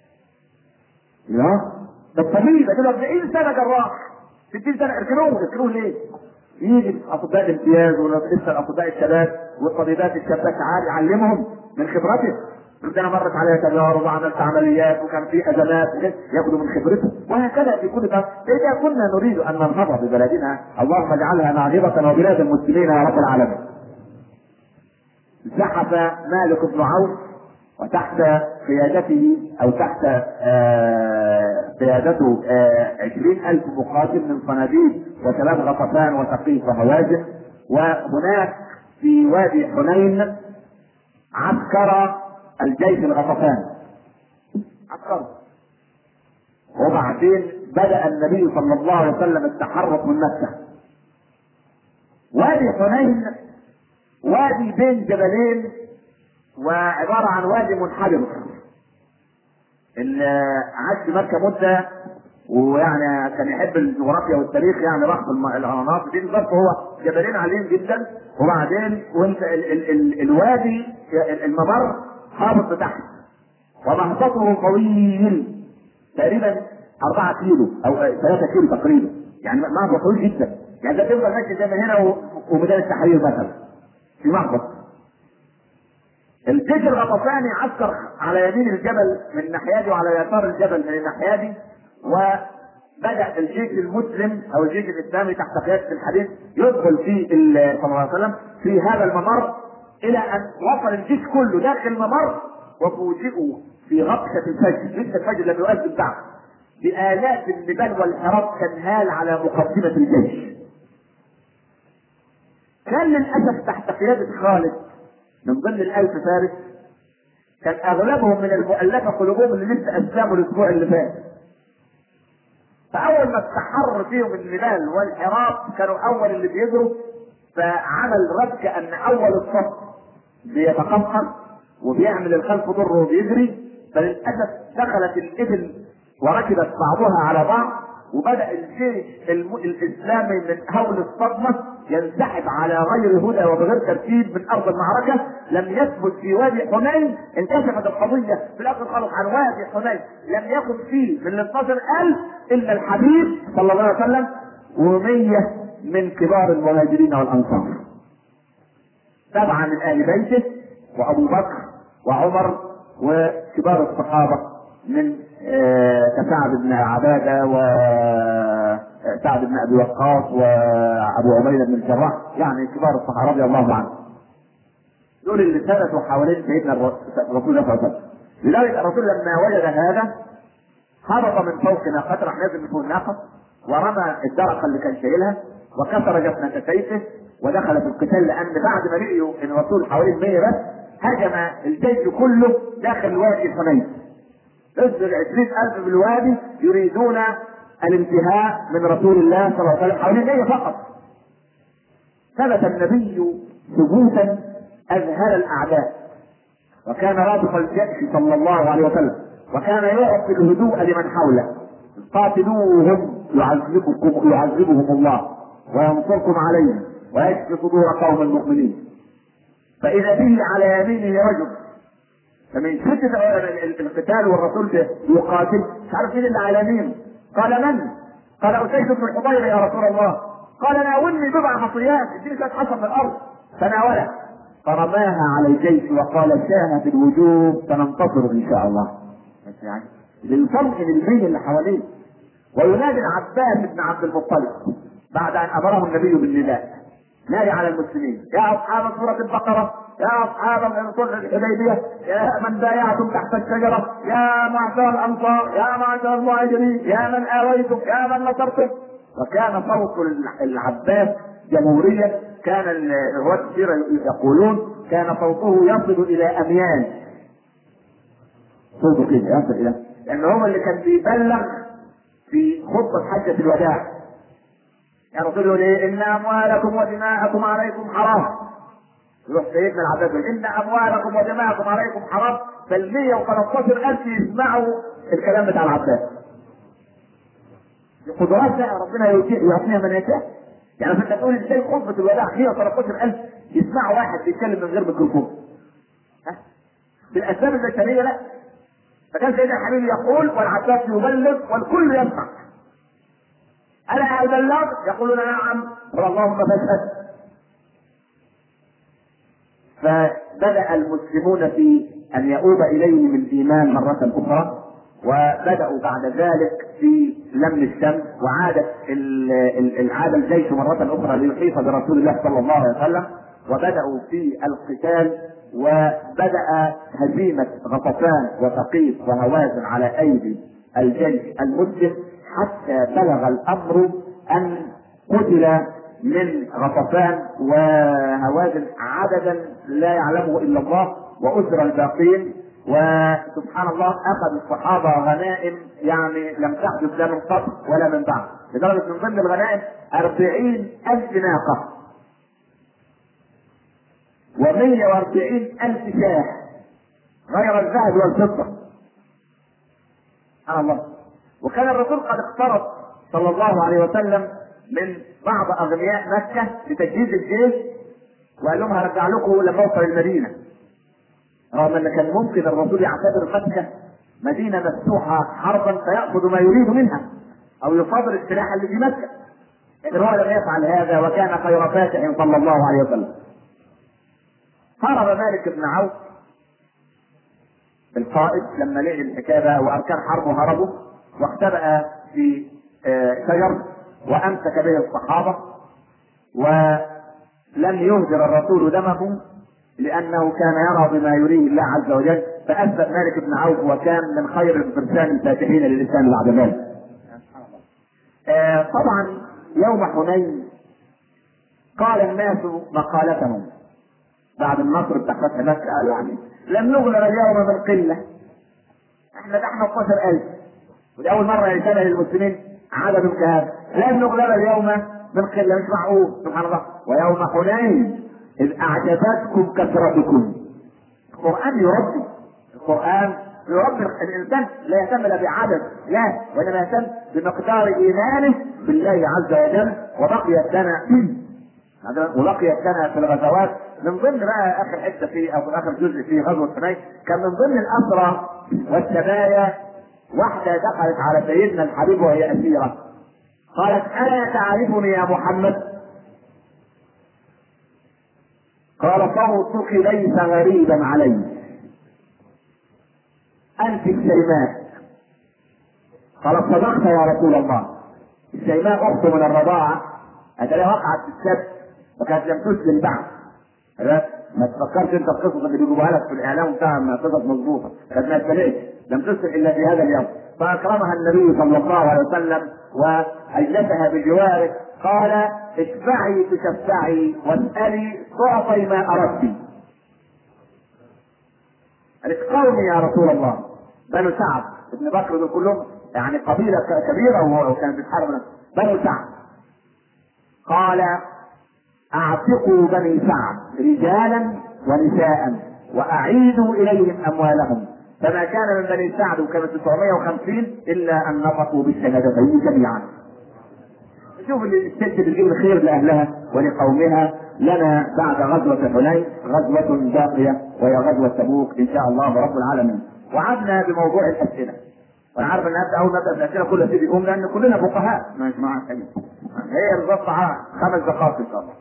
لا ده الطبيب ده 40 سنه جراح 60 سنه اركنوه اركنوه ليه؟ يجي اطباء الامتياز ولسه الاطباء الشباب والطبيبات الشابات تعال يعلمهم من خبرته عندنا مرت عليها تجارب وعملت عمليات وكان في ازمات ياخذوا من خبرته وهكذا في كل ده اذا كنا نريد ان ننهض ببلدنا اللهم اجعلها معجبه وبلاد المسلمين يا رب العالمين. زحف مالك بن عوف وتحت قيادته او تحت آه قيادته عشرين ألف مقاتل من صناديد وشباب غطفان وثقيف وهوازن وهناك في وادي حنين عسكر الجيش الغطفان عسكر وبعدين بدأ النبي صلى الله عليه وسلم التحرك من مكة وادي حنين وادي بين جبلين وعبارة عن وادي منحدر اللي عاش في مكة مدة ويعني كان يحب الجغرافيا والتاريخ يعني راح في العناصر دي بالظبط هو جبلين عاليين جدا وبعدين وانت ال ال ال الوادي الممر هابط لتحت ومهبطه طويل تقريبا 4 كيلو او 3 كيلو تقريبا يعني مهبط طويل جدا يعني ده تفضل ماشي زي ما هنا وميدان التحرير مثلا في مهبط الجيش الغطفاني عسكر على يمين الجبل من الناحيه دي وعلى يسار الجبل من الناحيه دي وبدا الجيش المسلم او الجيش الاسلامي تحت قياده الحديث يدخل في صلى الله عليه وسلم في هذا الممر الى ان وصل الجيش كله داخل الممر وفوجئوا في غطشة الفجر لسه الفجر لم يؤذن بعد بآلاف النبال والحراب تنهال على مقدمة الجيش كان للأسف تحت قيادة خالد من ضمن الألف فارس كان أغلبهم من المؤلفة قلوبهم اللي لسه أسلموا الأسبوع اللي فات فأول ما استحر فيهم النبال والحراب كانوا أول اللي بيجروا فعمل ربك أن أول الصف بيتقمقم وبيعمل الخلف ضره وبيجري فللاسف دخلت الابل وركبت بعضها على بعض وبدا الجيش الم... الاسلامي من هول الصدمه ينسحب على غير هدى وبغير ترتيب من ارض المعركه لم يثبت في وادي حنين انكشفت القضيه في الاخر خالص عن وادي حنين لم يكن فيه من 12000 الا الحبيب صلى الله عليه وسلم و100 من كبار المهاجرين والانصار سبعه من ال بيته وابو بكر وعمر وكبار الصحابه من كسعد بن عباده وسعد بن ابي وقاص وابو عبيده بن الجراح يعني كبار الصحابه رضي الله عنهم. دول اللي ثبتوا حوالين سيدنا الرسول صلى الله عليه وسلم. لذلك الرسول لما وجد هذا هبط من فوق ناقته راح نازل من فوق الناقه ورمى الدرقه اللي كان شايلها وكسر جفنه سيفه ودخل في القتال لان بعد ما لقيوا ان الرسول حوالين 100 بس هجم الجيش كله داخل وادي حنين نزل عشرين ألف بالوادي يريدون الانتهاء من رسول الله صلى الله عليه وسلم حوالين 100 فقط ثبت النبي ثبوتا أذهل الأعداء وكان رابط الجيش صلى الله عليه وسلم وكان يعطي الهدوء لمن حوله قاتلوهم يعذبكم يعذبهم الله وينصركم عليهم ويشفي صدور قوم المؤمنين فإذا به على يمينه رجل فمن شدة القتال والرسول يقاتل مش عارف مين اللي على يمينه قال من؟ قال أسيد بن الحضير يا رسول الله قال ناولني بضع خطيات اديني شوية حصى في الأرض فناولها فرماها على الجيش وقال شاهت الوجوه سننتصر إن شاء الله بس يعني للفرق للبين اللي حواليه وينادي العباس بن عبد المطلب بعد ان امره النبي بالنداء نادي على المسلمين يا اصحاب سوره البقره يا اصحاب صلح الحديبيه يا من بايعتم تحت الشجره يا معشر الانصار يا معشر المهاجرين يا من اويتم يا من نصرتم وكان صوت العباس جمهوريا كان رواه السيره يقولون كان صوته يصل الى اميال صوته كده يصل الى لان هو اللي كان بيبلغ في خطبه حجه الوداع يا رسول الله ايه ان اموالكم ودماءكم عليكم حرام يروح سيدنا العباس ان اموالكم ودماءكم عليكم حرام فال 113 الف يسمعوا الكلام بتاع العباس قدرات بقى ربنا يعطيها من يشاء يعني فانت تقول ازاي خطبه الوداع فيها 13000 يسمعوا واحد بيتكلم من غير ميكروفون ها؟ بالاسباب البشريه لا فكان سيدنا الحبيب يقول والعباس يبلغ والكل يسمع الا هل بلغ؟ يقولون نعم قل اللهم فاشهد فبدأ المسلمون في أن يؤوب إليهم الإيمان مرة أخرى وبدأوا بعد ذلك في لم الشمس وعادت ال- ال- ال- عاد الجيش مرة أخرى ليحيط برسول الله صلى الله عليه وسلم وبدأوا في القتال وبدأ هزيمة غطفان وثقيف وهوازن على أيدي الجيش المسلم حتى بلغ الأمر أن قتل من غطفان وهوازن عددا لا يعلمه الا الله واسر الباقين وسبحان الله اخذ الصحابه غنائم يعني لم تحدث لا من قبل ولا من بعد لدرجه من ضمن الغنائم أربعين ألف ناقة ومية وأربعين ألف شاه غير الذهب والفضة سبحان الله وكان الرسول قد اقترض صلى الله عليه وسلم من بعض اغنياء مكه لتجهيز الجيش وقال لهم هرجع لكم لما اوصل المدينه رغم ان كان ممكن الرسول يعتبر مكه مدينه مفتوحه حربا فياخذ ما يريد منها او يصادر السلاح اللي في مكه لكن هو لم يفعل هذا وكان خير فاتح صلى الله عليه وسلم هرب مالك بن عوف القائد لما لقي الحكايه بقى واركان حربه هربوا واختبأ في آه، شجر وامسك به الصحابه ولم يهدر الرسول دمه لانه كان يرى بما يريه الله عز وجل فاثبت مالك بن عوف وكان من خير الفرسان الفاتحين للاسلام بعد ذلك. آه، طبعا يوم حنين قال الناس مقالتهم بعد النصر بتاع فتح مكه قالوا يعني لم نغلب اليوم من قله احنا ده احنا 12000 ودي اول مره يشتغل للمسلمين عدد كهذا لن نغلب اليوم من قله مش معقول سبحان الله ويوم حنين اذ اعجبتكم كثرتكم القران يربي القران يربي الانسان لا يهتم لا بعدد لا وانما يهتم بمقدار ايمانه بالله عز وجل وبقيت لنا وبقيت لنا في الغزوات من ضمن بقى اخر حته في او اخر جزء في غزوه حنين كان من ضمن الاسرى والسبايا واحده دخلت على سيدنا الحبيب وهي اسيره قالت الا تعرفني يا محمد قال صوتك ليس غريبا علي انت الشيماء قالت صدقت يا رسول الله الشيماء اخت من الرضاعه هتلاقيها وقعت في السبت وكانت لم تسلم بعد عرفت؟ ما تفكرش انت القصص اللي بيجيبوها لك في الاعلام بتاع انها قصص مظبوطه كانت ما تسلمش لم تسلم الا في هذا اليوم فاكرمها النبي صلى الله عليه وسلم واجلسها بجواره قال اشفعي تشفعي واسالي تعطي ما اردت قالت قومي يا رسول الله بنو سعد ابن بكر دول كلهم يعني قبيله كبيره وكانت بتحارب بنو سعد قال اعتقوا بني سعد رجالا ونساء واعيدوا اليهم اموالهم فما كان من بني سعد وكانوا 950 الا ان نطقوا بالشهادتين جميعا. شوف اللي الست بتجيب الخير لاهلها ولقومها لنا بعد غزوه حنين غزوه باقيه وهي غزوه تبوك ان شاء الله رب العالمين. وعدنا بموضوع الاسئله. وانا عارف ان ابدا اول ما ابدا الاسئله كلها تيجي يقوم لان كلنا فقهاء مش مع هي بالظبط خمس دقائق ان شاء الله.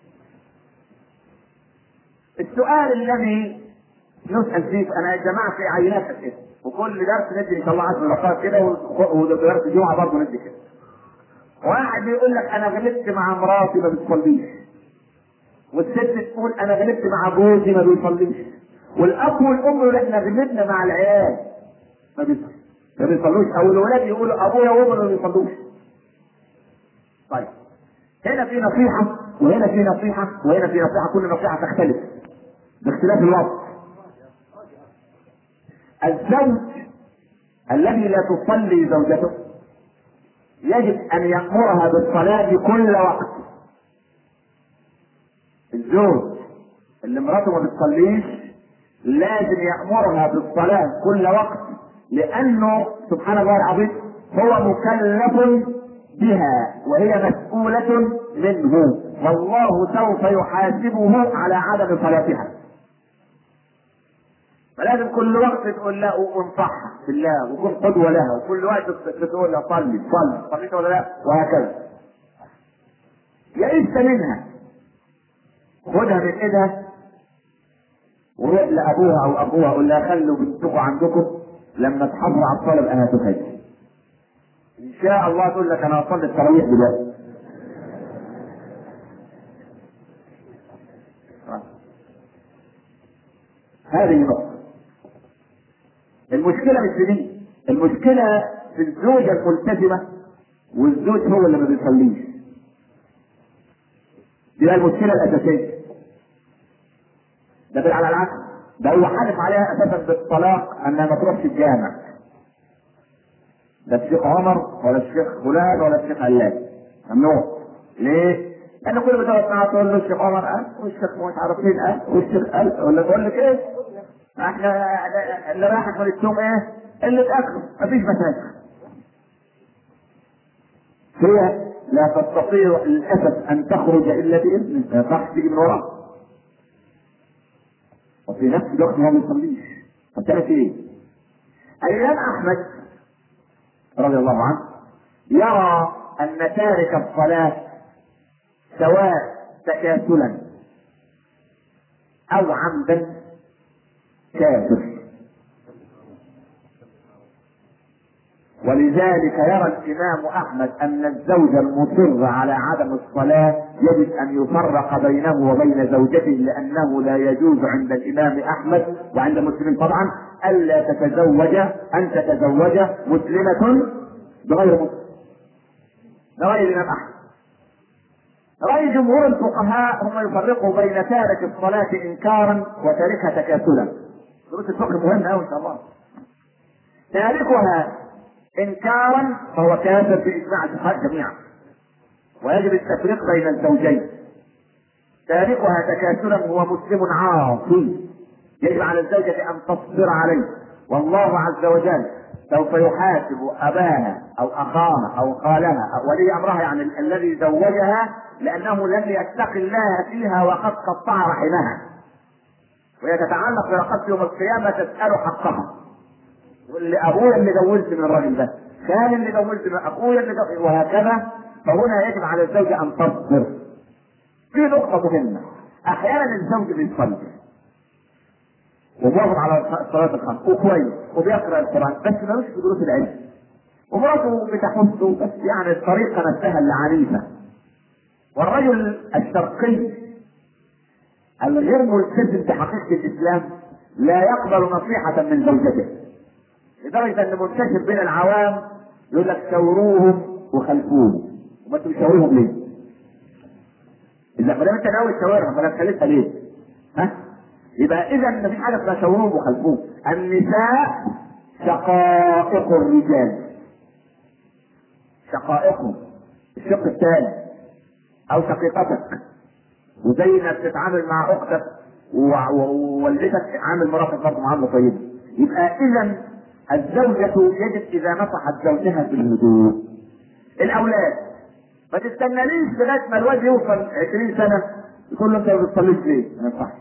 السؤال الذي نسال فيه انا يا جماعه في عينات اسئله وكل درس ندي ان شاء الله 10 دقائق كده ودرس الجمعه برضه ندي كده. واحد بيقول لك انا غلبت مع مراتي ما بتصليش. والست تقول انا غلبت مع جوزي ما بيصليش. والاب والام يقول احنا غلبنا مع العيال ما بيصليش. ما بيصلوش او الولاد يقولوا ابويا وامي ما بيصلوش. طيب هنا في نصيحه وهنا في نصيحه وهنا في نصيحه كل نصيحه تختلف باختلاف الوقت. الزوج الذي لا تصلي زوجته يجب ان يامرها بالصلاه كل وقت الزوج اللي مراته ما بتصليش لازم يامرها بالصلاه كل وقت لانه سبحان الله العظيم هو مكلف بها وهي مسؤوله منه والله سوف يحاسبه على عدم صلاتها فلازم كل وقت تقول لا وانصحها بالله وكن قدوه لها وكل وقت تقول لها صلي صلي صليت ولا لا وهكذا يئست منها خدها من ايدها وروح لابوها او ابوها قول لها خلوا بنتكم عندكم لما تحافظوا على الطلب انا تخيل ان شاء الله تقول لك انا هصلي التراويح دلوقتي هذه نقطة المشكلة مش في دي المشكلة في الزوجة الملتزمة والزوج هو اللي ما بيصليش دي بقى المشكلة الأساسية ده على العكس ده هو حالف عليها أساسا بالطلاق أنها ما تروحش الجامع لا الشيخ عمر ولا الشيخ فلان ولا الشيخ علان ممنوع ليه؟ لأن كل ما تقعد معاه تقول له الشيخ عمر قال والشيخ مش عارف مين قال والشيخ قال ولا بقول لك إيه؟ احنا اللي راحت من التوم ايه؟ اللي اتاكلوا مفيش مشاكل. هي لا تستطيع للاسف ان تخرج الا باذنه، ما ينفعش تيجي من وراه. وفي نفس الوقت هو ما يصليش. طب تعمل ايه؟ الامام احمد رضي الله عنه يرى ان تارك الصلاه سواء تكاسلا او عمدا كافر ولذلك يرى الإمام أحمد أن الزوج المصر على عدم الصلاة يجب أن يفرق بينه وبين زوجته لأنه لا يجوز عند الإمام أحمد وعند مسلم طبعا ألا تتزوج أن تتزوج مسلمة بغير مسلم. ده رأي الإمام أحمد. رأي جمهور الفقهاء هم يفرقوا بين تارك الصلاة إنكارا وتاركها تكاسلا. دروس الفقه مهمة أوي إن شاء الله. تاركها إنكارا فهو كافر بإجماع الفقهاء جميعا. ويجب التفريق بين الزوجين. تاركها تكاسلا هو مسلم عاصي. يجب على الزوجة أن تصبر عليه. والله عز وجل سوف يحاسب أباها أو أخاها أو خالها أو ولي أمرها يعني ال- الذي زوجها لأنه لم يتق الله فيها وقد قطع رحمها. وهي تتعلق برقبة يوم القيامة تسأل حقها. تقول لي أبويا اللي جوزت من الراجل ده، خالي اللي جوزت من أخويا اللي جوزت وهكذا فهنا يجب على الزوجة أن تصبر. في نقطة مهمة، أحيانا الزوج بيصلي ومواظب على الصلاة الخمس وكويس وبيقرأ القرآن بس ملوش في دروس العلم. ومراته بتحثه بس يعني الطريقة نفسها اللي عنيفة. والرجل الشرقي الغير ملتزم بحقيقة الإسلام لا يقبل نصيحة من زوجته. لدرجة أن منتشر بين العوام يقول لك شوروهم وخلفوهم. وما انتوا بتشاورهم ليه؟ إذا ما دام أنت ناوي تشاورها فلا تخليها ليه؟ ها؟ يبقى إذا ما فيش حاجة اسمها شوروهم وخلفوهم. النساء شقائق الرجال. شقائقهم. الشق الثاني أو شقيقتك. وزي ما بتتعامل مع اختك و- و- ووالدتك عامل مراتك برضه معامله طيبه. يبقى اذا الزوجة يجب اذا نصحت زوجها بالهدوء. الاولاد ما تستناليش لغايه ما الواد يوصل 20 سنه يقول له انت ما بتصليش ليه؟ ما ينفعش.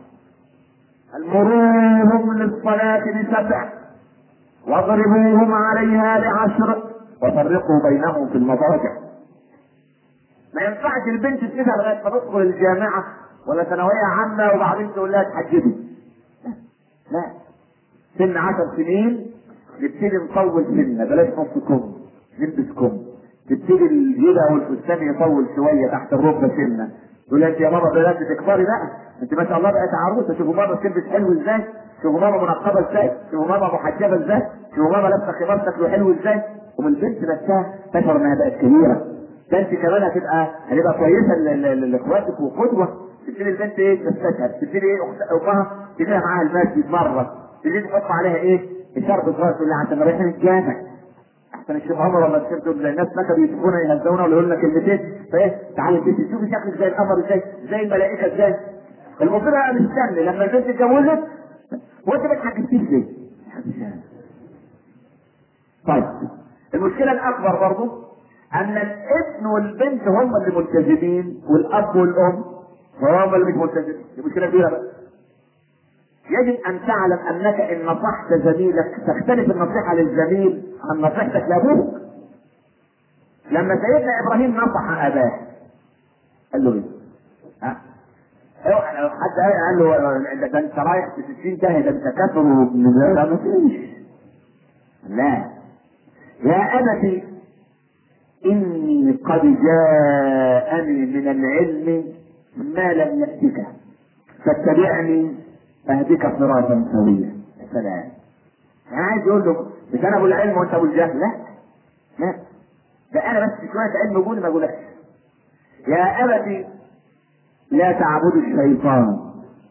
مروهم للصلاة بسبع واضربوهم عليها بعشر وفرقوا بينهم في المضاجع. ما ينفعش البنت تسيبها لغايه ما تدخل الجامعه ولا ثانويه عامه وبعدين تقول لها تحجبي. لا لا سن عشر سنين نبتدي نطول سنه بلاش نص كم نلبس كم تبتدي الجبهه والفستان يطول شويه تحت الركبه سنه تقول لها انت يا ماما بدات تكبري بقى انت ما شاء الله بقت عروسه شوفوا ماما بتلبس حلو ازاي شوفوا ماما منقبه ازاي شوفوا ماما محجبه ازاي شوفوا ماما لابسه خمار شكله حلو ازاي والبنت نفسها تشعر انها بقت كبيره ده انت كمان هتبقى هتبقى كويسه ل- ل- لاخواتك وقدوه تبتدي البنت ايه تستشهد تبتدي ايه أخت- اخوها تجيها معاها المسجد مره تبتدي تحط عليها ايه اشاره صغيره تقول لها عشان رايحين الجامع احسن الشيخ عمر ولا الشيخ دول زي الناس ما كانوا يشوفونا يهزونا ويقولوا لنا كلمتين فايه تعالي البنت شوفي شكلك زي القمر ازاي زي الملائكه ازاي المفروض بقى مستني لما البنت اتجوزت وانت ما تحكيش ليه؟ طيب المشكله الاكبر برضه ان الابن والبنت هم اللي ملتزمين والاب والام هم اللي مش ملتزمين دي مشكله كبيره بقى يجب ان تعلم انك ان نصحت زميلك تختلف النصيحه للزميل عن نصيحتك لابوك لما سيدنا ابراهيم نصح اباه قال له ايه؟ ها؟ اوعى حد قال له ده انت رايح في 60 داهيه ده انت كافر وابن ده ما فيش لا يا ابتي اني قد جاءني من العلم ما لم يأتك فاتبعني اهدك صراطا سويا يا سلام عايز يقول له مش انا ابو العلم وانت ابو الجهل لا لا ده انا بس شويه علم وجودي ما اقولكش يا ابتي لا تعبدوا الشيطان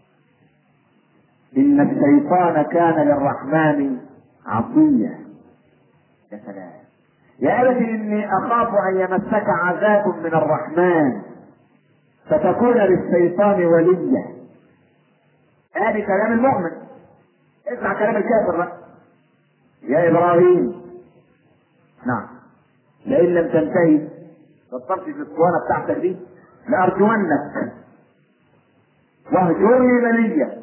ان الشيطان كان للرحمن عصيا يا سلام يا ابت اني اخاف ان يمسك عذاب من الرحمن فتكون للشيطان وليا ادي كلام المؤمن اسمع كلام الكافر بقى يا ابراهيم نعم لئن لم تنتهي بطلت في الاسطوانه بتاعتك دي لارجمنك واهجرني مليا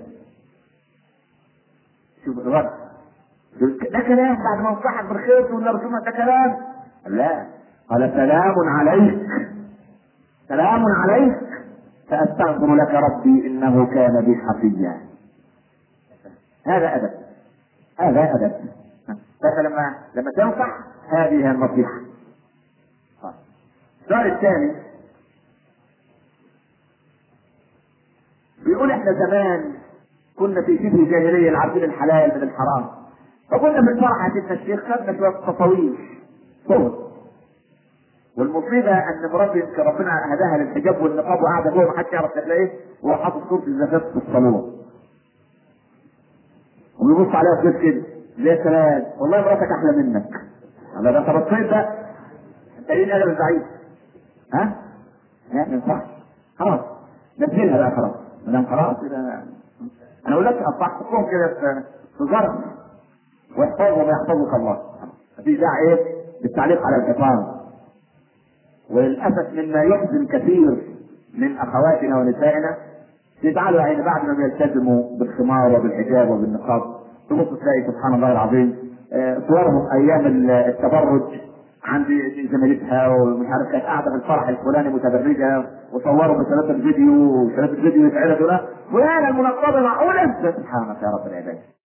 شوف الرد ده كلام بعد ما انصحك بالخير تقول لرسولك ده كلام لا قال سلام عليك سلام عليك سأستغفر لك ربي إنه كان بي حفيا هذا أدب هذا أدب فلما لما تنصح هذه هي النصيحة السؤال الثاني بيقول احنا زمان كنا في شبه جاهلية عارفين الحلال من الحرام فكنا في الفرح سيدنا الشيخ خدنا شوية تصاوير صور والمصيبة ان مراتي يمكن ربنا هداها للحجاب والنقاب وقاعدة جوه ما حدش يعرف تلاقيه وهو حاطط صورة الزفاف في الصالون وبيبص عليها في كده يا سلام والله مراتك احلى منك انا ده انت بصيت ده انت ايه الادب الزعيم ها؟ لا ما ينفعش خلاص نزلها بقى خلاص ما دام خلاص كده انا اقول لك اصحكم كده في في ظرف واحفظهم يحفظك الله مفيش داعي ايه بالتعليق على الحفاظ وللاسف مما يحزن كثير من اخواتنا ونسائنا يجعلوا يعني بعد ما يلتزموا بالخمار وبالحجاب وبالنقاب تبص تلاقي سبحان الله العظيم آه، صورهم ايام التبرج عند زميلتها ومش عارف كانت قاعده في الفرح الفلاني متبرجه وصوروا بثلاثة الفيديو وثلاثة الفيديو يتعرضوا له فلانة المنقبة معقولة سبحانك يا رب العباد